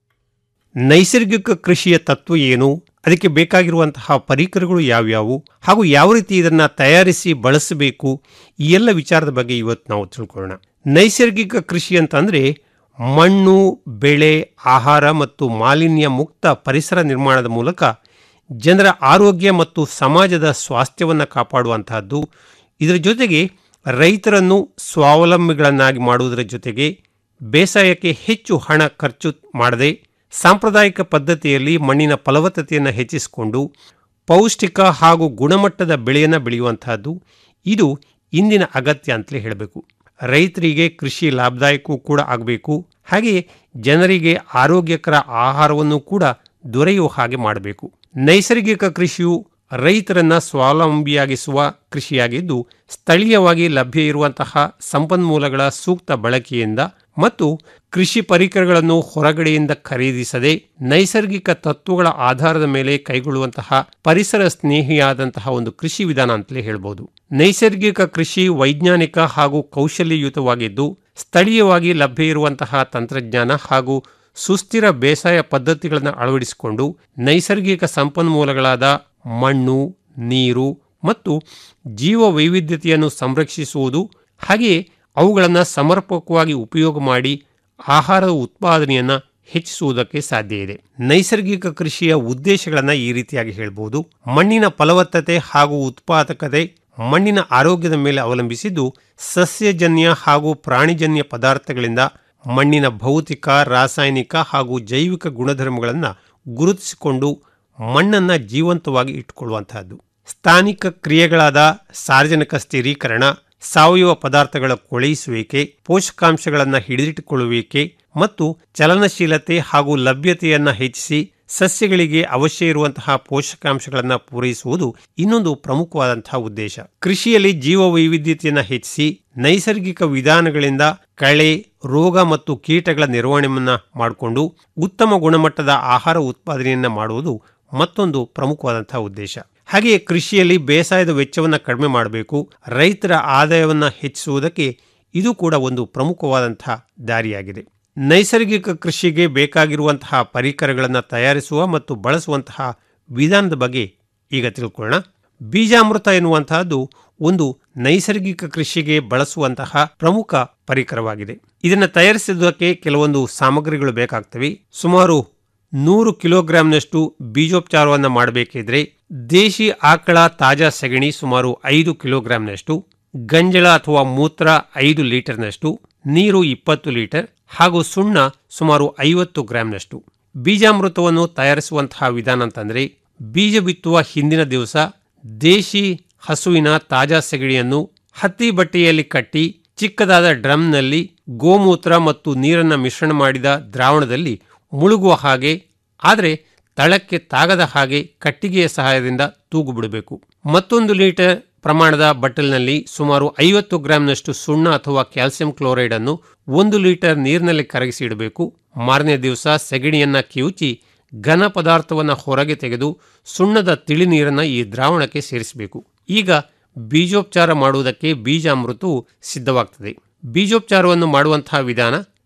ನೈಸರ್ಗಿಕ ಕೃಷಿಯ ತತ್ವ ಏನು ಅದಕ್ಕೆ ಬೇಕಾಗಿರುವಂತಹ ಪರಿಕರಗಳು ಯಾವ್ಯಾವು ಹಾಗೂ ಯಾವ ರೀತಿ ಇದನ್ನು ತಯಾರಿಸಿ ಬಳಸಬೇಕು ಈ ಎಲ್ಲ ವಿಚಾರದ ಬಗ್ಗೆ ಇವತ್ತು ನಾವು ತಿಳ್ಕೊಳ್ಳೋಣ ನೈಸರ್ಗಿಕ ಕೃಷಿ ಅಂತಂದರೆ ಮಣ್ಣು ಬೆಳೆ ಆಹಾರ ಮತ್ತು ಮಾಲಿನ್ಯ ಮುಕ್ತ ಪರಿಸರ ನಿರ್ಮಾಣದ ಮೂಲಕ ಜನರ ಆರೋಗ್ಯ ಮತ್ತು ಸಮಾಜದ ಸ್ವಾಸ್ಥ್ಯವನ್ನು ಕಾಪಾಡುವಂತಹದ್ದು ಇದರ ಜೊತೆಗೆ ರೈತರನ್ನು ಸ್ವಾವಲಂಬಿಗಳನ್ನಾಗಿ ಮಾಡುವುದರ ಜೊತೆಗೆ ಬೇಸಾಯಕ್ಕೆ ಹೆಚ್ಚು ಹಣ ಖರ್ಚು ಮಾಡದೆ ಸಾಂಪ್ರದಾಯಿಕ ಪದ್ಧತಿಯಲ್ಲಿ ಮಣ್ಣಿನ ಫಲವತ್ತತೆಯನ್ನು ಹೆಚ್ಚಿಸಿಕೊಂಡು ಪೌಷ್ಟಿಕ ಹಾಗೂ ಗುಣಮಟ್ಟದ ಬೆಳೆಯನ್ನು ಬೆಳೆಯುವಂತಹದ್ದು ಇದು ಇಂದಿನ ಅಗತ್ಯ ಅಂತಲೇ ಹೇಳಬೇಕು ರೈತರಿಗೆ ಕೃಷಿ ಲಾಭದಾಯಕವೂ ಕೂಡ ಆಗಬೇಕು ಹಾಗೆಯೇ ಜನರಿಗೆ ಆರೋಗ್ಯಕರ ಆಹಾರವನ್ನು ಕೂಡ ದೊರೆಯುವ ಹಾಗೆ ಮಾಡಬೇಕು ನೈಸರ್ಗಿಕ ಕೃಷಿಯು ರೈತರನ್ನ ಸ್ವಾವಲಂಬಿಯಾಗಿಸುವ ಕೃಷಿಯಾಗಿದ್ದು ಸ್ಥಳೀಯವಾಗಿ ಲಭ್ಯ ಇರುವಂತಹ ಸಂಪನ್ಮೂಲಗಳ ಸೂಕ್ತ ಬಳಕೆಯಿಂದ ಮತ್ತು ಕೃಷಿ ಪರಿಕರಗಳನ್ನು ಹೊರಗಡೆಯಿಂದ ಖರೀದಿಸದೆ ನೈಸರ್ಗಿಕ ತತ್ವಗಳ ಆಧಾರದ ಮೇಲೆ ಕೈಗೊಳ್ಳುವಂತಹ ಪರಿಸರ ಸ್ನೇಹಿಯಾದಂತಹ ಒಂದು ಕೃಷಿ ವಿಧಾನ ಅಂತಲೇ ಹೇಳ್ಬೋದು ನೈಸರ್ಗಿಕ ಕೃಷಿ ವೈಜ್ಞಾನಿಕ ಹಾಗೂ ಕೌಶಲ್ಯಯುತವಾಗಿದ್ದು ಸ್ಥಳೀಯವಾಗಿ ಲಭ್ಯ ಇರುವಂತಹ ತಂತ್ರಜ್ಞಾನ ಹಾಗೂ ಸುಸ್ಥಿರ ಬೇಸಾಯ ಪದ್ಧತಿಗಳನ್ನು ಅಳವಡಿಸಿಕೊಂಡು ನೈಸರ್ಗಿಕ ಸಂಪನ್ಮೂಲಗಳಾದ ಮಣ್ಣು ನೀರು ಮತ್ತು ಜೀವ ವೈವಿಧ್ಯತೆಯನ್ನು ಸಂರಕ್ಷಿಸುವುದು ಹಾಗೆಯೇ ಅವುಗಳನ್ನು ಸಮರ್ಪಕವಾಗಿ ಉಪಯೋಗ ಮಾಡಿ ಆಹಾರದ ಉತ್ಪಾದನೆಯನ್ನು ಹೆಚ್ಚಿಸುವುದಕ್ಕೆ ಸಾಧ್ಯ ಇದೆ ನೈಸರ್ಗಿಕ ಕೃಷಿಯ ಉದ್ದೇಶಗಳನ್ನು ಈ ರೀತಿಯಾಗಿ ಹೇಳ್ಬೋದು ಮಣ್ಣಿನ ಫಲವತ್ತತೆ ಹಾಗೂ ಉತ್ಪಾದಕತೆ ಮಣ್ಣಿನ ಆರೋಗ್ಯದ ಮೇಲೆ ಅವಲಂಬಿಸಿದ್ದು ಸಸ್ಯಜನ್ಯ ಹಾಗೂ ಪ್ರಾಣಿಜನ್ಯ ಪದಾರ್ಥಗಳಿಂದ ಮಣ್ಣಿನ ಭೌತಿಕ ರಾಸಾಯನಿಕ ಹಾಗೂ ಜೈವಿಕ ಗುಣಧರ್ಮಗಳನ್ನು ಗುರುತಿಸಿಕೊಂಡು ಮಣ್ಣನ್ನು ಜೀವಂತವಾಗಿ ಇಟ್ಟುಕೊಳ್ಳುವಂತಹದ್ದು ಸ್ಥಾನಿಕ ಕ್ರಿಯೆಗಳಾದ ಸಾರ್ವಜನಿಕ ಸ್ಥಿರೀಕರಣ ಸಾವಯವ ಪದಾರ್ಥಗಳ ಕೊಳೆಯಿಸುವಿಕೆ ಪೋಷಕಾಂಶಗಳನ್ನು ಹಿಡಿದಿಟ್ಟುಕೊಳ್ಳುವಿಕೆ ಮತ್ತು ಚಲನಶೀಲತೆ ಹಾಗೂ ಲಭ್ಯತೆಯನ್ನು ಹೆಚ್ಚಿಸಿ ಸಸ್ಯಗಳಿಗೆ ಅವಶ್ಯ ಇರುವಂತಹ ಪೋಷಕಾಂಶಗಳನ್ನು ಪೂರೈಸುವುದು ಇನ್ನೊಂದು ಪ್ರಮುಖವಾದಂತಹ ಉದ್ದೇಶ ಕೃಷಿಯಲ್ಲಿ ಜೀವ ವೈವಿಧ್ಯತೆಯನ್ನು ಹೆಚ್ಚಿಸಿ ನೈಸರ್ಗಿಕ ವಿಧಾನಗಳಿಂದ ಕಳೆ ರೋಗ ಮತ್ತು ಕೀಟಗಳ ನಿರ್ವಹಣೆಯನ್ನ ಮಾಡಿಕೊಂಡು ಉತ್ತಮ ಗುಣಮಟ್ಟದ ಆಹಾರ ಉತ್ಪಾದನೆಯನ್ನು ಮಾಡುವುದು ಮತ್ತೊಂದು ಪ್ರಮುಖವಾದಂತಹ ಉದ್ದೇಶ ಹಾಗೆಯೇ ಕೃಷಿಯಲ್ಲಿ ಬೇಸಾಯದ ವೆಚ್ಚವನ್ನು ಕಡಿಮೆ ಮಾಡಬೇಕು ರೈತರ ಆದಾಯವನ್ನು ಹೆಚ್ಚಿಸುವುದಕ್ಕೆ ಇದು ಕೂಡ ಒಂದು ಪ್ರಮುಖವಾದಂತಹ ದಾರಿಯಾಗಿದೆ ನೈಸರ್ಗಿಕ ಕೃಷಿಗೆ ಬೇಕಾಗಿರುವಂತಹ ಪರಿಕರಗಳನ್ನು ತಯಾರಿಸುವ ಮತ್ತು ಬಳಸುವಂತಹ ವಿಧಾನದ ಬಗ್ಗೆ ಈಗ ತಿಳ್ಕೊಳ್ಳೋಣ ಬೀಜಾಮೃತ ಎನ್ನುವಂತಹದ್ದು ಒಂದು ನೈಸರ್ಗಿಕ ಕೃಷಿಗೆ ಬಳಸುವಂತಹ ಪ್ರಮುಖ ಪರಿಕರವಾಗಿದೆ ಇದನ್ನು ತಯಾರಿಸುವುದಕ್ಕೆ ಕೆಲವೊಂದು ಸಾಮಗ್ರಿಗಳು ಬೇಕಾಗ್ತವೆ ಸುಮಾರು ನೂರು ಕಿಲೋಗ್ರಾಂನಷ್ಟು ಬೀಜೋಪಚಾರವನ್ನು ಮಾಡಬೇಕಿದ್ರೆ ದೇಶಿ ಆಕಳ ತಾಜಾ ಸಗಣಿ ಸುಮಾರು ಐದು ಕಿಲೋಗ್ರಾಂನಷ್ಟು ಗಂಜಳ ಅಥವಾ ಮೂತ್ರ ಐದು ಲೀಟರ್ನಷ್ಟು ನೀರು ಇಪ್ಪತ್ತು ಲೀಟರ್ ಹಾಗೂ ಸುಣ್ಣ ಸುಮಾರು ಐವತ್ತು ಗ್ರಾಂನಷ್ಟು ಬೀಜಾಮೃತವನ್ನು ತಯಾರಿಸುವಂತಹ ವಿಧಾನ ಅಂತಂದ್ರೆ ಬೀಜ ಬಿತ್ತುವ ಹಿಂದಿನ ದಿವಸ ದೇಶಿ ಹಸುವಿನ ತಾಜಾ ಸೆಗಣಿಯನ್ನು ಹತ್ತಿ ಬಟ್ಟೆಯಲ್ಲಿ ಕಟ್ಟಿ ಚಿಕ್ಕದಾದ ಡ್ರಮ್ನಲ್ಲಿ ಗೋಮೂತ್ರ ಮತ್ತು ನೀರನ್ನು ಮಿಶ್ರಣ ಮಾಡಿದ ದ್ರಾವಣದಲ್ಲಿ ಮುಳುಗುವ ಹಾಗೆ ಆದರೆ ತಳಕ್ಕೆ ತಾಗದ ಹಾಗೆ ಕಟ್ಟಿಗೆಯ ಸಹಾಯದಿಂದ ತೂಗು ಬಿಡಬೇಕು ಮತ್ತೊಂದು ಲೀಟರ್ ಪ್ರಮಾಣದ ಬಟ್ಟಲಿನಲ್ಲಿ ಸುಮಾರು ಐವತ್ತು ಗ್ರಾಂನಷ್ಟು ಸುಣ್ಣ ಅಥವಾ ಕ್ಯಾಲ್ಸಿಯಂ ಕ್ಲೋರೈಡ್ ಅನ್ನು ಒಂದು ಲೀಟರ್ ನೀರಿನಲ್ಲಿ ಕರಗಿಸಿ ಇಡಬೇಕು ಮಾರನೇ ದಿವಸ ಸೆಗಣಿಯನ್ನ ಕಿವುಚಿ ಘನ ಪದಾರ್ಥವನ್ನು ಹೊರಗೆ ತೆಗೆದು ಸುಣ್ಣದ ತಿಳಿ ನೀರನ್ನು ಈ ದ್ರಾವಣಕ್ಕೆ ಸೇರಿಸಬೇಕು ಈಗ ಬೀಜೋಪಚಾರ ಮಾಡುವುದಕ್ಕೆ ಬೀಜಾಮೃತವು ಸಿದ್ಧವಾಗ್ತದೆ ಬೀಜೋಪಚಾರವನ್ನು ಮಾಡುವಂತಹ ವಿಧಾನ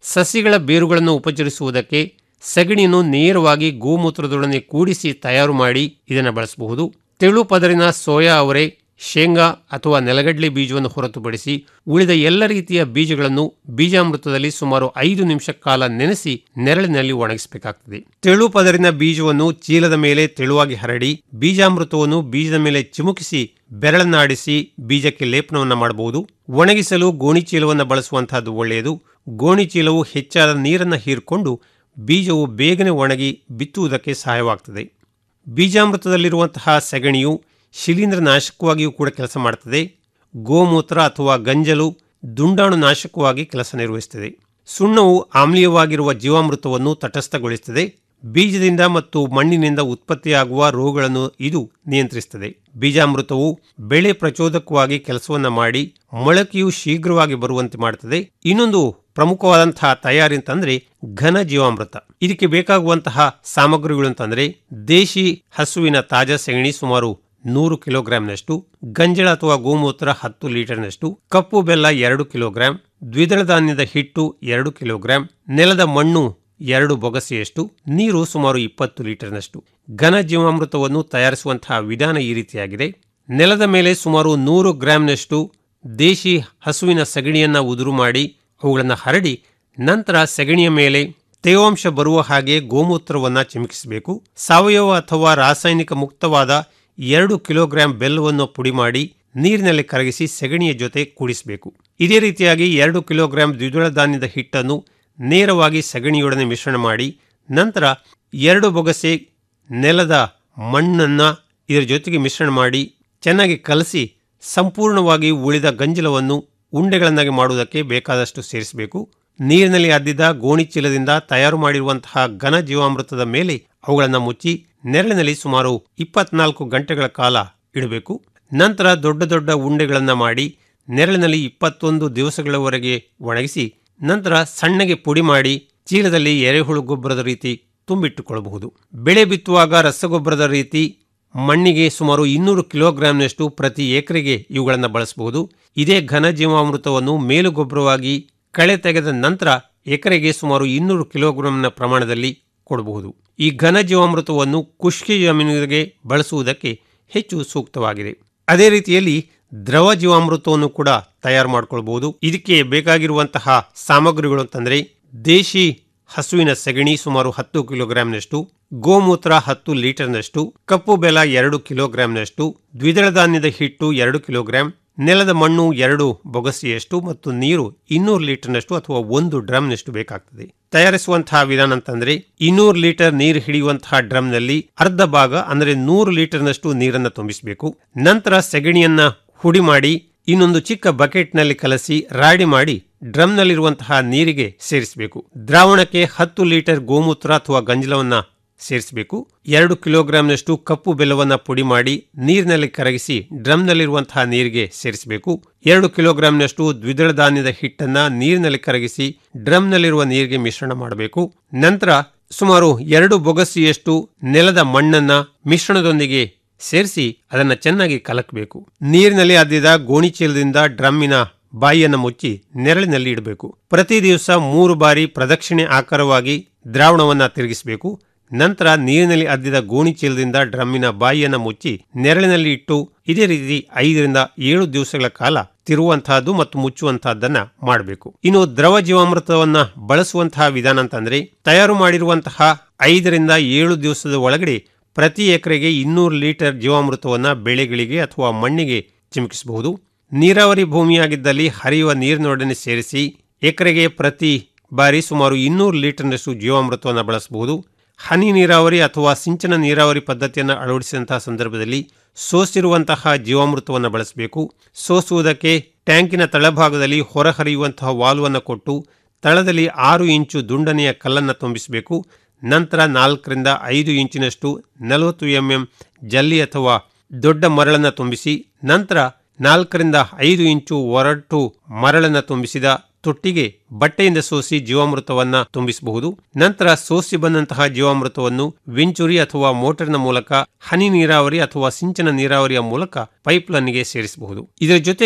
ಸಸಿಗಳ ಬೇರುಗಳನ್ನು ಉಪಚರಿಸುವುದಕ್ಕೆ ಸಗಣಿಯನ್ನು ನೇರವಾಗಿ ಗೋಮೂತ್ರದೊಡನೆ ಕೂಡಿಸಿ ತಯಾರು ಮಾಡಿ ಇದನ್ನು ಬಳಸಬಹುದು ತೆಳು ಪದರಿನ ಸೋಯಾ ಅವರೆ ಶೇಂಗಾ ಅಥವಾ ನೆಲಗಡಲೆ ಬೀಜವನ್ನು ಹೊರತುಪಡಿಸಿ ಉಳಿದ ಎಲ್ಲ ರೀತಿಯ ಬೀಜಗಳನ್ನು ಬೀಜಾಮೃತದಲ್ಲಿ ಸುಮಾರು ಐದು ನಿಮಿಷ ಕಾಲ ನೆನೆಸಿ ನೆರಳಿನಲ್ಲಿ ಒಣಗಿಸಬೇಕಾಗ್ತದೆ ತೆಳು ಪದರಿನ ಬೀಜವನ್ನು ಚೀಲದ ಮೇಲೆ ತೆಳುವಾಗಿ ಹರಡಿ ಬೀಜಾಮೃತವನ್ನು ಬೀಜದ ಮೇಲೆ ಚಿಮುಕಿಸಿ ಬೆರಳನ್ನಾಡಿಸಿ ಬೀಜಕ್ಕೆ ಲೇಪನವನ್ನು ಮಾಡಬಹುದು ಒಣಗಿಸಲು ಗೋಣಿ ಚೀಲವನ್ನು ಬಳಸುವಂತಹದ್ದು ಒಳ್ಳೆಯದು ಗೋಣಿ ಚೀಲವು ಹೆಚ್ಚಾದ ನೀರನ್ನು ಹೀರಿಕೊಂಡು ಬೀಜವು ಬೇಗನೆ ಒಣಗಿ ಬಿತ್ತುವುದಕ್ಕೆ ಸಹಾಯವಾಗ್ತದೆ ಬೀಜಾಮೃತದಲ್ಲಿರುವಂತಹ ಸಗಣಿಯು ಶಿಲೀಂಧ್ರ ನಾಶಕವಾಗಿಯೂ ಕೂಡ ಕೆಲಸ ಮಾಡುತ್ತದೆ ಗೋಮೂತ್ರ ಅಥವಾ ಗಂಜಲು ದುಂಡಾಣು ನಾಶಕವಾಗಿ ಕೆಲಸ ನಿರ್ವಹಿಸುತ್ತದೆ ಸುಣ್ಣವು ಆಮ್ಲೀಯವಾಗಿರುವ ಜೀವಾಮೃತವನ್ನು ತಟಸ್ಥಗೊಳಿಸುತ್ತದೆ ಬೀಜದಿಂದ ಮತ್ತು ಮಣ್ಣಿನಿಂದ ಉತ್ಪತ್ತಿಯಾಗುವ ರೋಗಗಳನ್ನು ಇದು ನಿಯಂತ್ರಿಸುತ್ತದೆ ಬೀಜಾಮೃತವು ಬೆಳೆ ಪ್ರಚೋದಕವಾಗಿ ಕೆಲಸವನ್ನ ಮಾಡಿ ಮೊಳಕೆಯು ಶೀಘ್ರವಾಗಿ ಬರುವಂತೆ ಮಾಡುತ್ತದೆ ಇನ್ನೊಂದು ಪ್ರಮುಖವಾದಂತಹ ತಯಾರಿ ಅಂತಂದ್ರೆ ಘನ ಜೀವಾಮೃತ ಇದಕ್ಕೆ ಬೇಕಾಗುವಂತಹ ಸಾಮಗ್ರಿಗಳು ಅಂತಂದ್ರೆ ದೇಶಿ ಹಸುವಿನ ತಾಜಾ ಸೆಗಣಿ ಸುಮಾರು ನೂರು ಕಿಲೋಗ್ರಾಂನಷ್ಟು ಗಂಜಳ ಅಥವಾ ಗೋಮೂತ್ರ ಹತ್ತು ಲೀಟರ್ನಷ್ಟು ಕಪ್ಪು ಬೆಲ್ಲ ಎರಡು ಕಿಲೋಗ್ರಾಂ ದ್ವಿದಳ ಧಾನ್ಯದ ಹಿಟ್ಟು ಎರಡು ಕಿಲೋಗ್ರಾಂ ನೆಲದ ಮಣ್ಣು ಎರಡು ಬೊಗಸೆಯಷ್ಟು ನೀರು ಸುಮಾರು ಇಪ್ಪತ್ತು ಲೀಟರ್ನಷ್ಟು ಘನ ಜೀವಾಮೃತವನ್ನು ತಯಾರಿಸುವಂತಹ ವಿಧಾನ ಈ ರೀತಿಯಾಗಿದೆ ನೆಲದ ಮೇಲೆ ಸುಮಾರು ನೂರು ಗ್ರಾಂನಷ್ಟು ದೇಶಿ ಹಸುವಿನ ಸಗಣಿಯನ್ನ ಉದುರು ಮಾಡಿ ಅವುಗಳನ್ನು ಹರಡಿ ನಂತರ ಸಗಣಿಯ ಮೇಲೆ ತೇವಾಂಶ ಬರುವ ಹಾಗೆ ಗೋಮೂತ್ರವನ್ನ ಚಿಮುಕಿಸಬೇಕು ಸಾವಯವ ಅಥವಾ ರಾಸಾಯನಿಕ ಮುಕ್ತವಾದ ಎರಡು ಕಿಲೋಗ್ರಾಂ ಬೆಲ್ಲವನ್ನು ಪುಡಿ ಮಾಡಿ ನೀರಿನಲ್ಲಿ ಕರಗಿಸಿ ಸಗಣಿಯ ಜೊತೆ ಕೂಡಿಸಬೇಕು ಇದೇ ರೀತಿಯಾಗಿ ಎರಡು ಕಿಲೋಗ್ರಾಂ ದ್ವಿದಳ ಧಾನ್ಯದ ಹಿಟ್ಟನ್ನು ನೇರವಾಗಿ ಸಗಣಿಯೊಡನೆ ಮಿಶ್ರಣ ಮಾಡಿ ನಂತರ ಎರಡು ಬೊಗಸೆ ನೆಲದ ಮಣ್ಣನ್ನ ಇದರ ಜೊತೆಗೆ ಮಿಶ್ರಣ ಮಾಡಿ ಚೆನ್ನಾಗಿ ಕಲಸಿ ಸಂಪೂರ್ಣವಾಗಿ ಉಳಿದ ಗಂಜಲವನ್ನು ಉಂಡೆಗಳನ್ನಾಗಿ ಮಾಡುವುದಕ್ಕೆ ಬೇಕಾದಷ್ಟು ಸೇರಿಸಬೇಕು ನೀರಿನಲ್ಲಿ ಅದ್ದಿದ ಗೋಣಿ ಚೀಲದಿಂದ ತಯಾರು ಮಾಡಿರುವಂತಹ ಘನ ಜೀವಾಮೃತದ ಮೇಲೆ ಅವುಗಳನ್ನು ಮುಚ್ಚಿ ನೆರಳಿನಲ್ಲಿ ಸುಮಾರು ಇಪ್ಪತ್ನಾಲ್ಕು ಗಂಟೆಗಳ ಕಾಲ ಇಡಬೇಕು ನಂತರ ದೊಡ್ಡ ದೊಡ್ಡ ಉಂಡೆಗಳನ್ನು ಮಾಡಿ ನೆರಳಿನಲ್ಲಿ ಇಪ್ಪತ್ತೊಂದು ದಿವಸಗಳವರೆಗೆ ಒಣಗಿಸಿ ನಂತರ ಸಣ್ಣಗೆ ಪುಡಿ ಮಾಡಿ ಚೀಲದಲ್ಲಿ ಎರೆಹುಳು ಗೊಬ್ಬರದ ರೀತಿ ತುಂಬಿಟ್ಟುಕೊಳ್ಳಬಹುದು ಬೆಳೆ ಬಿತ್ತುವಾಗ ರಸಗೊಬ್ಬರದ ರೀತಿ ಮಣ್ಣಿಗೆ ಸುಮಾರು ಇನ್ನೂರು ಕಿಲೋಗ್ರಾಂನಷ್ಟು ಪ್ರತಿ ಎಕರೆಗೆ ಇವುಗಳನ್ನು ಬಳಸಬಹುದು ಇದೇ ಘನ ಜೀವಾಮೃತವನ್ನು ಮೇಲು ಗೊಬ್ಬರವಾಗಿ ಕಳೆ ತೆಗೆದ ನಂತರ ಎಕರೆಗೆ ಸುಮಾರು ಇನ್ನೂರು ಕಿಲೋಗ್ರಾಂನ ಪ್ರಮಾಣದಲ್ಲಿ ಕೊಡಬಹುದು ಈ ಘನ ಜೀವಾಮೃತವನ್ನು ಖುಷ್ಕಿ ಜಮೀನಿಗೆ ಬಳಸುವುದಕ್ಕೆ ಹೆಚ್ಚು ಸೂಕ್ತವಾಗಿದೆ ಅದೇ ರೀತಿಯಲ್ಲಿ ದ್ರವ ಜೀವಾಮೃತವನ್ನು ಕೂಡ ತಯಾರು ಮಾಡಿಕೊಳ್ಬಹುದು ಇದಕ್ಕೆ ಬೇಕಾಗಿರುವಂತಹ ಸಾಮಗ್ರಿಗಳು ಅಂತಂದ್ರೆ ದೇಶಿ ಹಸುವಿನ ಸಗಣಿ ಸುಮಾರು ಹತ್ತು ಕಿಲೋಗ್ರಾಂನಷ್ಟು ಗೋಮೂತ್ರ ಹತ್ತು ಲೀಟರ್ನಷ್ಟು ಕಪ್ಪು ಬೆಲ ಎರಡು ಕಿಲೋಗ್ರಾಂನಷ್ಟು ದ್ವಿದಳ ಧಾನ್ಯದ ಹಿಟ್ಟು ಎರಡು ಕಿಲೋಗ್ರಾಂ ನೆಲದ ಮಣ್ಣು ಎರಡು ಬೊಗಸೆಯಷ್ಟು ಮತ್ತು ನೀರು ಇನ್ನೂರು ಲೀಟರ್ನಷ್ಟು ಅಥವಾ ಒಂದು ಡ್ರಮ್ನಷ್ಟು ಬೇಕಾಗ್ತದೆ ತಯಾರಿಸುವಂತಹ ವಿಧಾನ ಅಂತಂದ್ರೆ ಇನ್ನೂರು ಲೀಟರ್ ನೀರು ಹಿಡಿಯುವಂತಹ ಡ್ರಮ್ನಲ್ಲಿ ಅರ್ಧ ಭಾಗ ಅಂದರೆ ನೂರು ಲೀಟರ್ನಷ್ಟು ನೀರನ್ನು ತುಂಬಿಸಬೇಕು ನಂತರ ಸೆಗಣಿಯನ್ನ ಹುಡಿ ಮಾಡಿ ಇನ್ನೊಂದು ಚಿಕ್ಕ ಬಕೆಟ್ನಲ್ಲಿ ಕಲಸಿ ರಾಡಿ ಮಾಡಿ ಡ್ರಮ್ನಲ್ಲಿರುವಂತಹ ನೀರಿಗೆ ಸೇರಿಸಬೇಕು ದ್ರಾವಣಕ್ಕೆ ಹತ್ತು ಲೀಟರ್ ಗೋಮೂತ್ರ ಅಥವಾ ಗಂಜಲವನ್ನ ಸೇರಿಸಬೇಕು ಎರಡು ಕಿಲೋಗ್ರಾಂನಷ್ಟು ಕಪ್ಪು ಬೆಲ್ಲವನ್ನ ಪುಡಿ ಮಾಡಿ ನೀರಿನಲ್ಲಿ ಕರಗಿಸಿ ಡ್ರಮ್ನಲ್ಲಿರುವಂತಹ ನೀರಿಗೆ ಸೇರಿಸಬೇಕು ಎರಡು ಕಿಲೋಗ್ರಾಂನಷ್ಟು ದ್ವಿದಳ ಧಾನ್ಯದ ಹಿಟ್ಟನ್ನ ನೀರಿನಲ್ಲಿ ಕರಗಿಸಿ ಡ್ರಮ್ನಲ್ಲಿರುವ ನೀರಿಗೆ ಮಿಶ್ರಣ ಮಾಡಬೇಕು ನಂತರ ಸುಮಾರು ಎರಡು ಬೊಗಸಿಯಷ್ಟು ನೆಲದ ಮಣ್ಣನ್ನ ಮಿಶ್ರಣದೊಂದಿಗೆ ಸೇರಿಸಿ ಅದನ್ನ ಚೆನ್ನಾಗಿ ಕಲಕಬೇಕು ನೀರಿನಲ್ಲಿ ಅದ್ದಿದ ಗೋಣಿ ಚೀಲದಿಂದ ಡ್ರಮ್ಮಿನ ಬಾಯಿಯನ್ನು ಮುಚ್ಚಿ ನೆರಳಿನಲ್ಲಿ ಇಡಬೇಕು ಪ್ರತಿ ದಿವಸ ಮೂರು ಬಾರಿ ಪ್ರದಕ್ಷಿಣೆ ಆಕಾರವಾಗಿ ದ್ರಾವಣವನ್ನ ತಿರುಗಿಸಬೇಕು ನಂತರ ನೀರಿನಲ್ಲಿ ಅದ್ದಿದ ಗೋಣಿ ಚೀಲದಿಂದ ಡ್ರಮ್ಮಿನ ಬಾಯಿಯನ್ನು ಮುಚ್ಚಿ ನೆರಳಿನಲ್ಲಿ ಇಟ್ಟು ಇದೇ ರೀತಿ ಐದರಿಂದ ಏಳು ದಿವಸಗಳ ಕಾಲ ತಿರುವಂತಹದ್ದು ಮತ್ತು ಮುಚ್ಚುವಂತಹದ್ದನ್ನ ಮಾಡಬೇಕು ಇನ್ನು ದ್ರವ ಜೀವಾಮೃತವನ್ನ ಬಳಸುವಂತಹ ವಿಧಾನ ಅಂತಂದ್ರೆ ತಯಾರು ಮಾಡಿರುವಂತಹ ಐದರಿಂದ ಏಳು ದಿವಸದ ಒಳಗಡೆ ಪ್ರತಿ ಎಕರೆಗೆ ಇನ್ನೂರು ಲೀಟರ್ ಜೀವಾಮೃತವನ್ನ ಬೆಳೆಗಳಿಗೆ ಅಥವಾ ಮಣ್ಣಿಗೆ ಚಿಮುಕಿಸಬಹುದು ನೀರಾವರಿ ಭೂಮಿಯಾಗಿದ್ದಲ್ಲಿ ಹರಿಯುವ ನೀರಿನೊಡನೆ ಸೇರಿಸಿ ಎಕರೆಗೆ ಪ್ರತಿ ಬಾರಿ ಸುಮಾರು ಇನ್ನೂರು ಲೀಟರ್ನಷ್ಟು ಜೀವಾಮೃತವನ್ನು ಬಳಸಬಹುದು ಹನಿ ನೀರಾವರಿ ಅಥವಾ ಸಿಂಚನ ನೀರಾವರಿ ಪದ್ಧತಿಯನ್ನು ಅಳವಡಿಸಿದಂತಹ ಸಂದರ್ಭದಲ್ಲಿ ಸೋಸಿರುವಂತಹ ಜೀವಾಮೃತವನ್ನು ಬಳಸಬೇಕು ಸೋಸುವುದಕ್ಕೆ ಟ್ಯಾಂಕಿನ ತಳಭಾಗದಲ್ಲಿ ಹೊರಹರಿಯುವಂತಹ ವಾಲ್ವನ್ನು ಕೊಟ್ಟು ತಳದಲ್ಲಿ ಆರು ಇಂಚು ದುಂಡನೆಯ ಕಲ್ಲನ್ನು ತುಂಬಿಸಬೇಕು ನಂತರ ನಾಲ್ಕರಿಂದ ಐದು ಇಂಚಿನಷ್ಟು ನಲವತ್ತು ಎಂಎಂ ಜಲ್ಲಿ ಅಥವಾ ದೊಡ್ಡ ಮರಳನ್ನು ತುಂಬಿಸಿ ನಂತರ ನಾಲ್ಕರಿಂದ ಐದು ಇಂಚು ಒರಟು ಮರಳನ್ನು ತುಂಬಿಸಿದ ತೊಟ್ಟಿಗೆ ಬಟ್ಟೆಯಿಂದ ಸೋಸಿ ಜೀವಾಮೃತವನ್ನ ತುಂಬಿಸಬಹುದು ನಂತರ ಸೋಸಿ ಬಂದಂತಹ ಜೀವಾಮೃತವನ್ನು ವೆಂಚುರಿ ಅಥವಾ ಮೋಟರ್ನ ಮೂಲಕ ಹನಿ ನೀರಾವರಿ ಅಥವಾ ಸಿಂಚನ ನೀರಾವರಿಯ ಮೂಲಕ ಪೈಪ್ಲೈನ್ಗೆ ಸೇರಿಸಬಹುದು ಇದರ ಜೊತೆಗೆ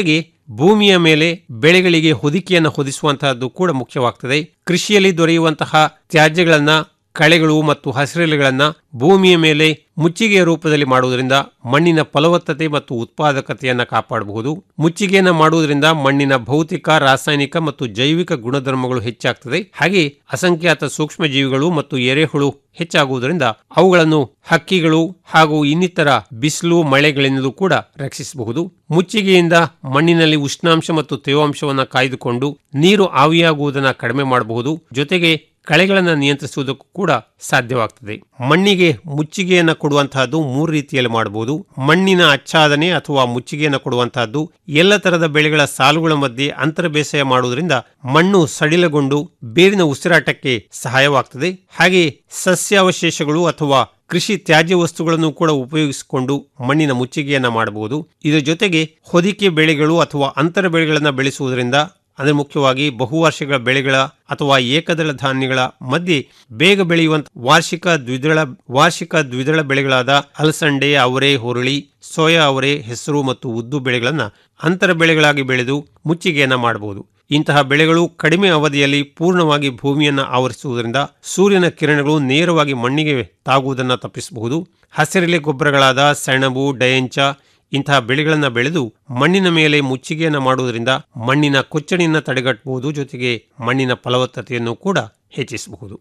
ಭೂಮಿಯ ಮೇಲೆ ಬೆಳೆಗಳಿಗೆ ಹೊದಿಕೆಯನ್ನು ಹೊದಿಸುವಂತಹದ್ದು ಕೂಡ ಮುಖ್ಯವಾಗ್ತದೆ ಕೃಷಿಯಲ್ಲಿ ದೊರೆಯುವಂತಹ ತ್ಯಾಜ್ಯಗಳನ್ನ ಕಳೆಗಳು ಮತ್ತು ಹಸಿರೆಲೆಗಳನ್ನ ಭೂಮಿಯ ಮೇಲೆ ಮುಚ್ಚಿಗೆಯ ರೂಪದಲ್ಲಿ ಮಾಡುವುದರಿಂದ ಮಣ್ಣಿನ ಫಲವತ್ತತೆ ಮತ್ತು ಉತ್ಪಾದಕತೆಯನ್ನು ಕಾಪಾಡಬಹುದು ಮುಚ್ಚಿಗೆಯನ್ನು ಮಾಡುವುದರಿಂದ ಮಣ್ಣಿನ ಭೌತಿಕ ರಾಸಾಯನಿಕ ಮತ್ತು ಜೈವಿಕ ಗುಣಧರ್ಮಗಳು ಹೆಚ್ಚಾಗ್ತದೆ ಹಾಗೆ ಅಸಂಖ್ಯಾತ ಸೂಕ್ಷ್ಮ ಜೀವಿಗಳು ಮತ್ತು ಎರೆಹುಳು ಹೆಚ್ಚಾಗುವುದರಿಂದ ಅವುಗಳನ್ನು ಹಕ್ಕಿಗಳು ಹಾಗೂ ಇನ್ನಿತರ ಬಿಸಿಲು ಮಳೆಗಳಿಂದಲೂ ಕೂಡ ರಕ್ಷಿಸಬಹುದು ಮುಚ್ಚಿಗೆಯಿಂದ ಮಣ್ಣಿನಲ್ಲಿ ಉಷ್ಣಾಂಶ ಮತ್ತು ತೇವಾಂಶವನ್ನು ಕಾಯ್ದುಕೊಂಡು ನೀರು ಆವಿಯಾಗುವುದನ್ನು ಕಡಿಮೆ ಮಾಡಬಹುದು ಜೊತೆಗೆ ಕಳೆಗಳನ್ನು ನಿಯಂತ್ರಿಸುವುದಕ್ಕೂ ಕೂಡ ಸಾಧ್ಯವಾಗ್ತದೆ ಮಣ್ಣಿಗೆ ಮುಚ್ಚಿಗೆಯನ್ನು ಕೊಡುವಂತಹದ್ದು ಮೂರು ರೀತಿಯಲ್ಲಿ ಮಾಡಬಹುದು ಮಣ್ಣಿನ ಆಚ್ಛಾದನೆ ಅಥವಾ ಮುಚ್ಚಿಗೆಯನ್ನು ಕೊಡುವಂತಹದ್ದು ಎಲ್ಲ ತರದ ಬೆಳೆಗಳ ಸಾಲುಗಳ ಮಧ್ಯೆ ಅಂತರ ಬೇಸಾಯ ಮಾಡುವುದರಿಂದ ಮಣ್ಣು ಸಡಿಲಗೊಂಡು ಬೇರಿನ ಉಸಿರಾಟಕ್ಕೆ ಸಹಾಯವಾಗ್ತದೆ ಹಾಗೆ ಸಸ್ಯಾವಶೇಷಗಳು ಅಥವಾ ಕೃಷಿ ತ್ಯಾಜ್ಯ ವಸ್ತುಗಳನ್ನು ಕೂಡ ಉಪಯೋಗಿಸಿಕೊಂಡು ಮಣ್ಣಿನ ಮುಚ್ಚಿಗೆಯನ್ನ ಮಾಡಬಹುದು ಇದರ ಜೊತೆಗೆ ಹೊದಿಕೆ ಬೆಳೆಗಳು ಅಥವಾ ಅಂತರ ಬೆಳೆಗಳನ್ನು ಬೆಳೆಸುವುದರಿಂದ ಅಂದರೆ ಮುಖ್ಯವಾಗಿ ಬಹುವಾರ್ಷಿಕ ಬೆಳೆಗಳ ಅಥವಾ ಏಕದಳ ಧಾನ್ಯಗಳ ಮಧ್ಯೆ ಬೇಗ ಬೆಳೆಯುವಂತ ವಾರ್ಷಿಕ ದ್ವಿದಳ ವಾರ್ಷಿಕ ದ್ವಿದಳ ಬೆಳೆಗಳಾದ ಅಲಸಂಡೆ ಅವರೆ ಹುರುಳಿ ಸೋಯಾ ಅವರೆ ಹೆಸರು ಮತ್ತು ಉದ್ದು ಬೆಳೆಗಳನ್ನು ಅಂತರ ಬೆಳೆಗಳಾಗಿ ಬೆಳೆದು ಮುಚ್ಚಿಗೆಯನ್ನ ಮಾಡಬಹುದು ಇಂತಹ ಬೆಳೆಗಳು ಕಡಿಮೆ ಅವಧಿಯಲ್ಲಿ ಪೂರ್ಣವಾಗಿ ಭೂಮಿಯನ್ನು ಆವರಿಸುವುದರಿಂದ ಸೂರ್ಯನ ಕಿರಣಗಳು ನೇರವಾಗಿ ಮಣ್ಣಿಗೆ ತಾಗುವುದನ್ನು ತಪ್ಪಿಸಬಹುದು ಹಸಿರೆಲೆ ಗೊಬ್ಬರಗಳಾದ ಸೆಣಬು ಡಯಂಚ ಇಂತಹ ಬೆಳೆಗಳನ್ನು ಬೆಳೆದು ಮಣ್ಣಿನ ಮೇಲೆ ಮುಚ್ಚಿಗೆಯನ್ನು ಮಾಡುವುದರಿಂದ ಮಣ್ಣಿನ ಕೊಚ್ಚಣಿಯನ್ನು ತಡೆಗಟ್ಟಬಹುದು ಜೊತೆಗೆ ಮಣ್ಣಿನ ಫಲವತ್ತತೆಯನ್ನು ಕೂಡ ಹೆಚ್ಚಿಸಬಹುದು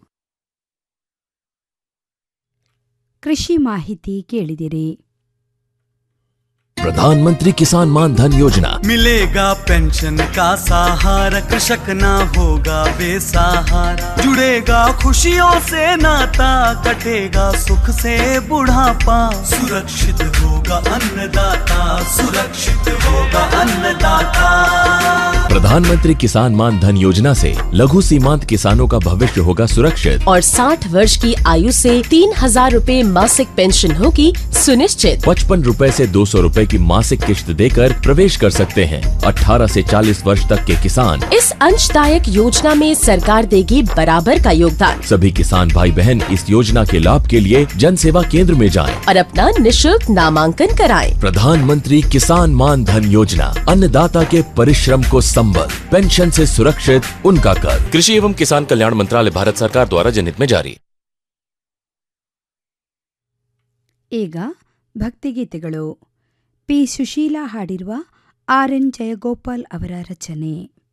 ಕೃಷಿ ಮಾಹಿತಿ ಕೇಳಿದಿರಿ प्रधानमंत्री किसान मान धन योजना मिलेगा पेंशन का सहारा कृषक ना होगा बेसहारा जुड़ेगा खुशियों से नाता कटेगा सुख से बुढ़ापा सुरक्षित होगा अन्नदाता सुरक्षित होगा अन्नदाता प्रधानमंत्री किसान मान धन योजना से लघु सीमांत किसानों का भविष्य होगा सुरक्षित और 60 वर्ष की आयु से तीन हजार रूपए मासिक पेंशन होगी सुनिश्चित पचपन रूपए से दो सौ रूपए की मासिक किश्त देकर प्रवेश कर सकते हैं 18 से 40 वर्ष तक के किसान इस अंशदायक योजना में सरकार देगी बराबर का योगदान सभी किसान भाई बहन इस योजना के लाभ के लिए जन सेवा केंद्र में जाएं। और अपना निशुल्क नामांकन कराएं। प्रधानमंत्री किसान मान धन योजना अन्नदाता के परिश्रम को संबल पेंशन से सुरक्षित उनका कर कृषि एवं किसान कल्याण मंत्रालय भारत सरकार द्वारा जनहित में जारी ಈಗ ಭಕ್ತಿಗೀತೆಗಳು ಪಿ ಸುಶೀಲಾ ಹಾಡಿರುವ ಆರ್ ಎನ್ ಜಯಗೋಪಾಲ್ ಅವರ ರಚನೆ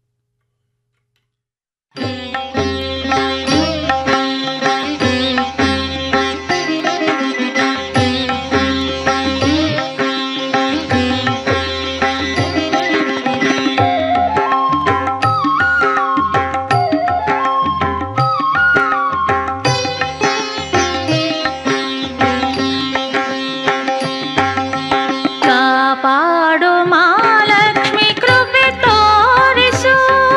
ಕಾಪಾಡು ಮಹಾಲಕ್ಷ್ಮಿ ಕೃಪೆ ತೋರಿಸು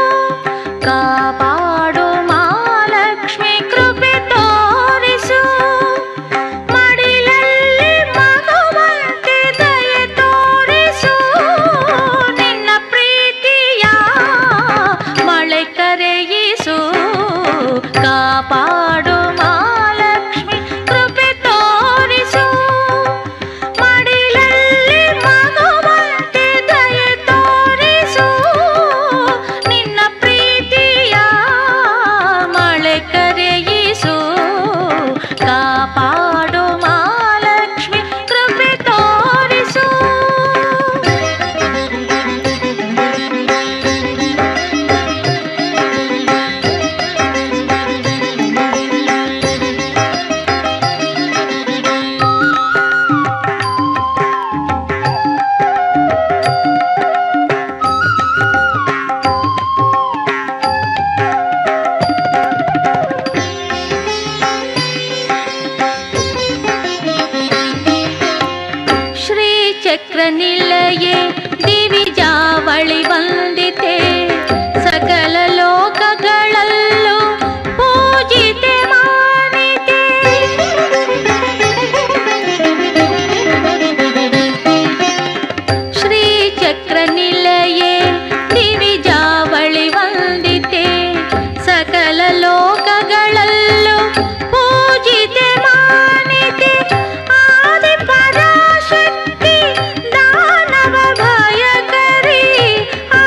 ಕಾಪಾಡು ಮಹಾಲಕ್ಷ್ಮಿ ಕೃಪೆ ತೋರಿಸು ಮಡಿಲಲ್ಲಿ ಮಗುವಂತೆ ದಯೆ ತೋರಿಸು ನಿನ್ನ ಪ್ರೀತಿಯ ಮಳೆ ಕರೆಯಿಸು ಕಾಪಾಡು ಮಹಾಲಕ್ಷ್ಮಿ ಕೃಪೆ ತೋರಿಸು ಮಡಿಲಲ್ಲಿ ಮಗುವಂತೆ ದಯೆ ತೋರಿಸು ನಿನ್ನ ಪ್ರೀತಿಯ ಮಳೆ ಕರೆಯಿಸು ಕಾಪಾಡು ಮಹಾಲಕ್ಷ್ಮಿ ಕೃಪೆ ತೋರಿಸು श्रीचक्रनिलये दिविजावळि वन्दिते सकल लोकಗಳಲ್ಲೂ ಪೂಜಿತೆ ಮಾನಿತೆ श्रीचक्रनिलये दिविजावळि वन्दिते सकल लोकಗಳಲ್ಲೂ ಪೂಜಿತೆ ಮಾನಿತೆ ಆದಿಪರಾಶಕ್ತಿ ದಾನವ ಭಯಕರಿ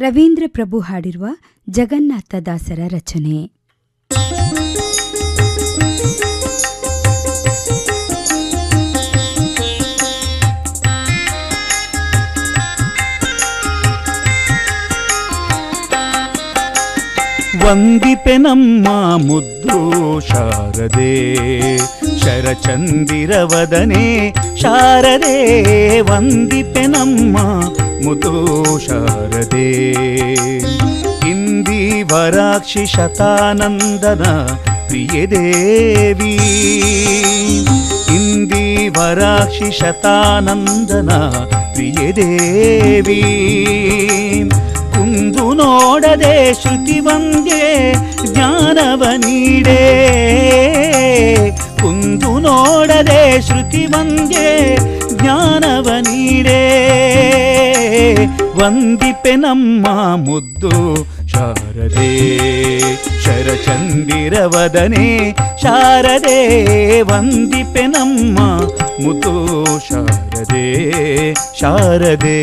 ರವೀಂದ್ರ ಪ್ರಭು ಹಾಡಿರುವ ಜಗನ್ನಾಥ ದಾಸರ ರಚನೆ ವಂದಿಪೆ ನಮ್ಮ ಮುದ್ದು ಶಾರದೆ ಶರಚಂದಿರವದನೆ ಶಾರದೆ ವಂದಿಪೆ ನಮ್ಮ ಮುದ್ದು ಶಾರದೆ ಇಂದಿ ವರಾಕ್ಷಿ ಶತಾನಂದನ ಪ್ರಿಯ ದೇವಿ ಇಂದಿ ವರಾಕ್ಷಿ ಶತಾನಂದನ ಪ್ರಿಯ ದೇವಿ ಕುಂದು ನೋಡದೆ ಶ್ರುತಿ ವಂದ್ಯೆ ಜ್ಞಾನವ ನೀಡೇ ಕುಂದು ನೋಡದೆ ಶ್ರುತಿ ವಂದ್ಯೆ ಜ್ಞಾನವ ನೀಡೇ ವಂದಿಪೆ ನಮ್ಮ ಮುದ್ದು ಶಾರದೆ ಶರಚಂದಿರವದನೆ ಶಾರದೆ ವಂದಿಪೆ ನಮ್ಮ ಮುದ್ದು ಶಾರದೆ ಶಾರದೆ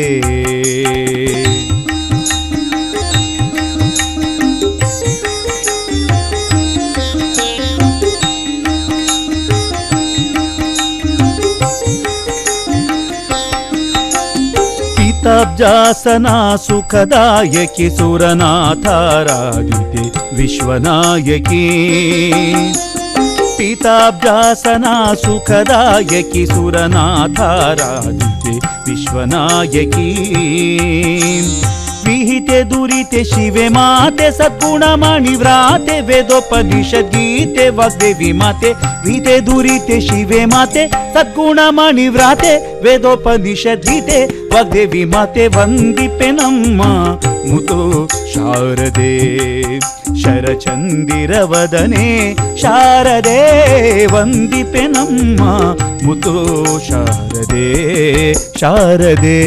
ಪಿತಾಬ್ಜಾಸನ ಸುಖದಾಯಕಿ ಸುರನಾಥಾರಾಧಿತೆ ವಿಶ್ವನಾಯಕಿ ಪಿತಾಬ್ಜಾಸನ ಸುಖದಾಯಕಿ ಸುರನಾಥಾರಾಧಿತೆ ವಿಶ್ವನಾಯಕಿ ವಿಹಿತೆ ದುರಿತೆ ಶಿವೆ ಮಾತೆ ಸದ್ಗುಣಮಣಿ ವ್ರಾತೆ ವೇದೋಪನಿಷದ್ ಗೀತೆ ವಾಗ್ದೇವಿ ಮಾತೆ ವಿಹಿತೆ ದುರಿತೆ ಶಿವೆ ಮಾತೆ ಸದ್ಗುಣಮಣಿ ವ್ರಾತೆ ವೇದೋಪನಿಷದ್ ಗೀತೆ ವಾಗ್ದೇವಿ ಮಾತೆ ವಂದಿಪೆ ನಮ್ಮ ಮುತು ಶಾರದೆ ಶರಚಂದಿರವದನೆ ಶಾರದೆ ವಂದಿಪೆ ನಮ್ಮ ಮುತು ಶಾರದೆ ಶಾರದೆ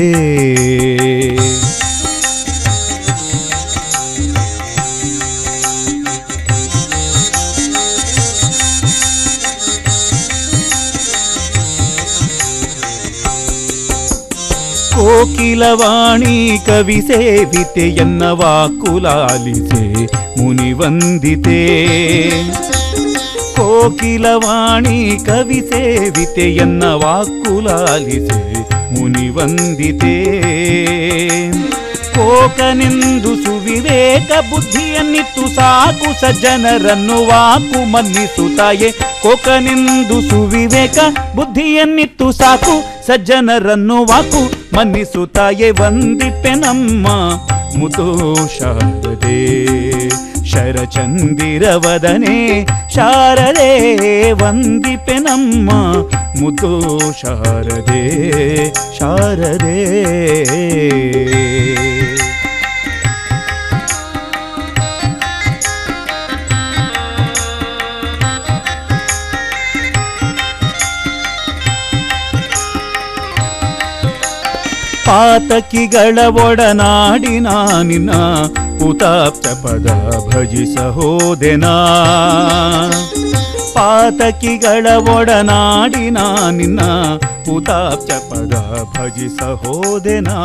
ಕೋಕಿಲವಾಣಿ ಕವಿ ಸೇವಿತೆ ಎನ್ನ ವಾಕುಲಾಲಿಸೆ ಮುನಿ ವಂದಿತೆ ಕೋಕಿಲವಾಣಿ ಕವಿ ಸೇವಿತೆ ಎನ್ನ ವಾಕುಲಾಲಿಸೆ ಮುನಿ ವಂದಿತೆ ಕೋಕನೆಂದು ಸುವಿವೇಕ ಬುದ್ಧಿಯನ್ನಿತ್ತು ಸಾಕು ಸಜ್ಜನರನ್ನು ವಾಕು ಮನ್ನಿಸುತ್ತಾಯೆ ಕೋಕನೆಂದು ಸುವಿವೇಕ ಬುದ್ಧಿಯನ್ನಿತ್ತು ಸಾಕು ಸಜ್ಜನರನ್ನು ವಾಕು ಮನ್ನಿಸುತ್ತಾಯೆ ವಂದಿಪೆ ನಮ್ಮ ಮುತು ಶಾರದೆ ಶರಚಂದಿರವದನೆ ಶಾರದೆ ವಂದಿಪೆ ನಮ್ಮ ಮುತು ಶಾರದೆ ಶಾರದೆ ಪಾತಕಿಗಳ ಒಡನಾಡಿನ ನಿನ್ನ ಪುತಾಪ್ತ ಪದ ಭಜಿಸ ಹೋದೆನಾ ಪಾತಕಿಗಳ ಒಡನಾಡಿನ ನಿನ್ನ ಪುತಾಪ್ತ ಪದ ಭಜಿಸ ಹೋದೆನಾ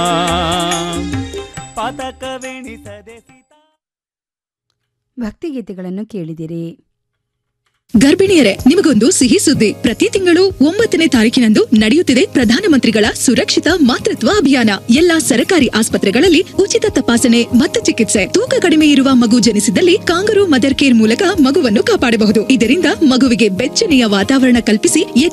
ಪಾತಕವೆಣಿಸದೆ ಭಕ್ತಿಗೀತೆಗಳನ್ನು ಕೇಳಿದಿರಿ ಗರ್ಭಿಣಿಯರೇ ನಿಮಗೊಂದು ಸಿಹಿ ಸುದ್ದಿ ಪ್ರತಿ ತಿಂಗಳು ಒಂಬತ್ತನೇ ತಾರೀಕಿನಂದು ನಡೆಯುತ್ತಿದೆ ಪ್ರಧಾನಮಂತ್ರಿಗಳ ಸುರಕ್ಷಿತ ಮಾತೃತ್ವ ಅಭಿಯಾನ ಎಲ್ಲಾ ಸರ್ಕಾರಿ ಆಸ್ಪತ್ರೆಗಳಲ್ಲಿ ಉಚಿತ ತಪಾಸಣೆ ಮತ್ತು ಚಿಕಿತ್ಸೆ ತೂಕ ಕಡಿಮೆ ಇರುವ ಮಗು ಜನಿಸಿದಲ್ಲಿ ಕಾಂಗರು ಮದರ್ ಕೇರ್ ಮೂಲಕ ಮಗುವನ್ನು ಕಾಪಾಡಬಹುದು ಇದರಿಂದ ಮಗುವಿಗೆ ಬೆಚ್ಚನೆಯ ವಾತಾವರಣ ಕಲ್ಪಿಸಿ ಎದೆ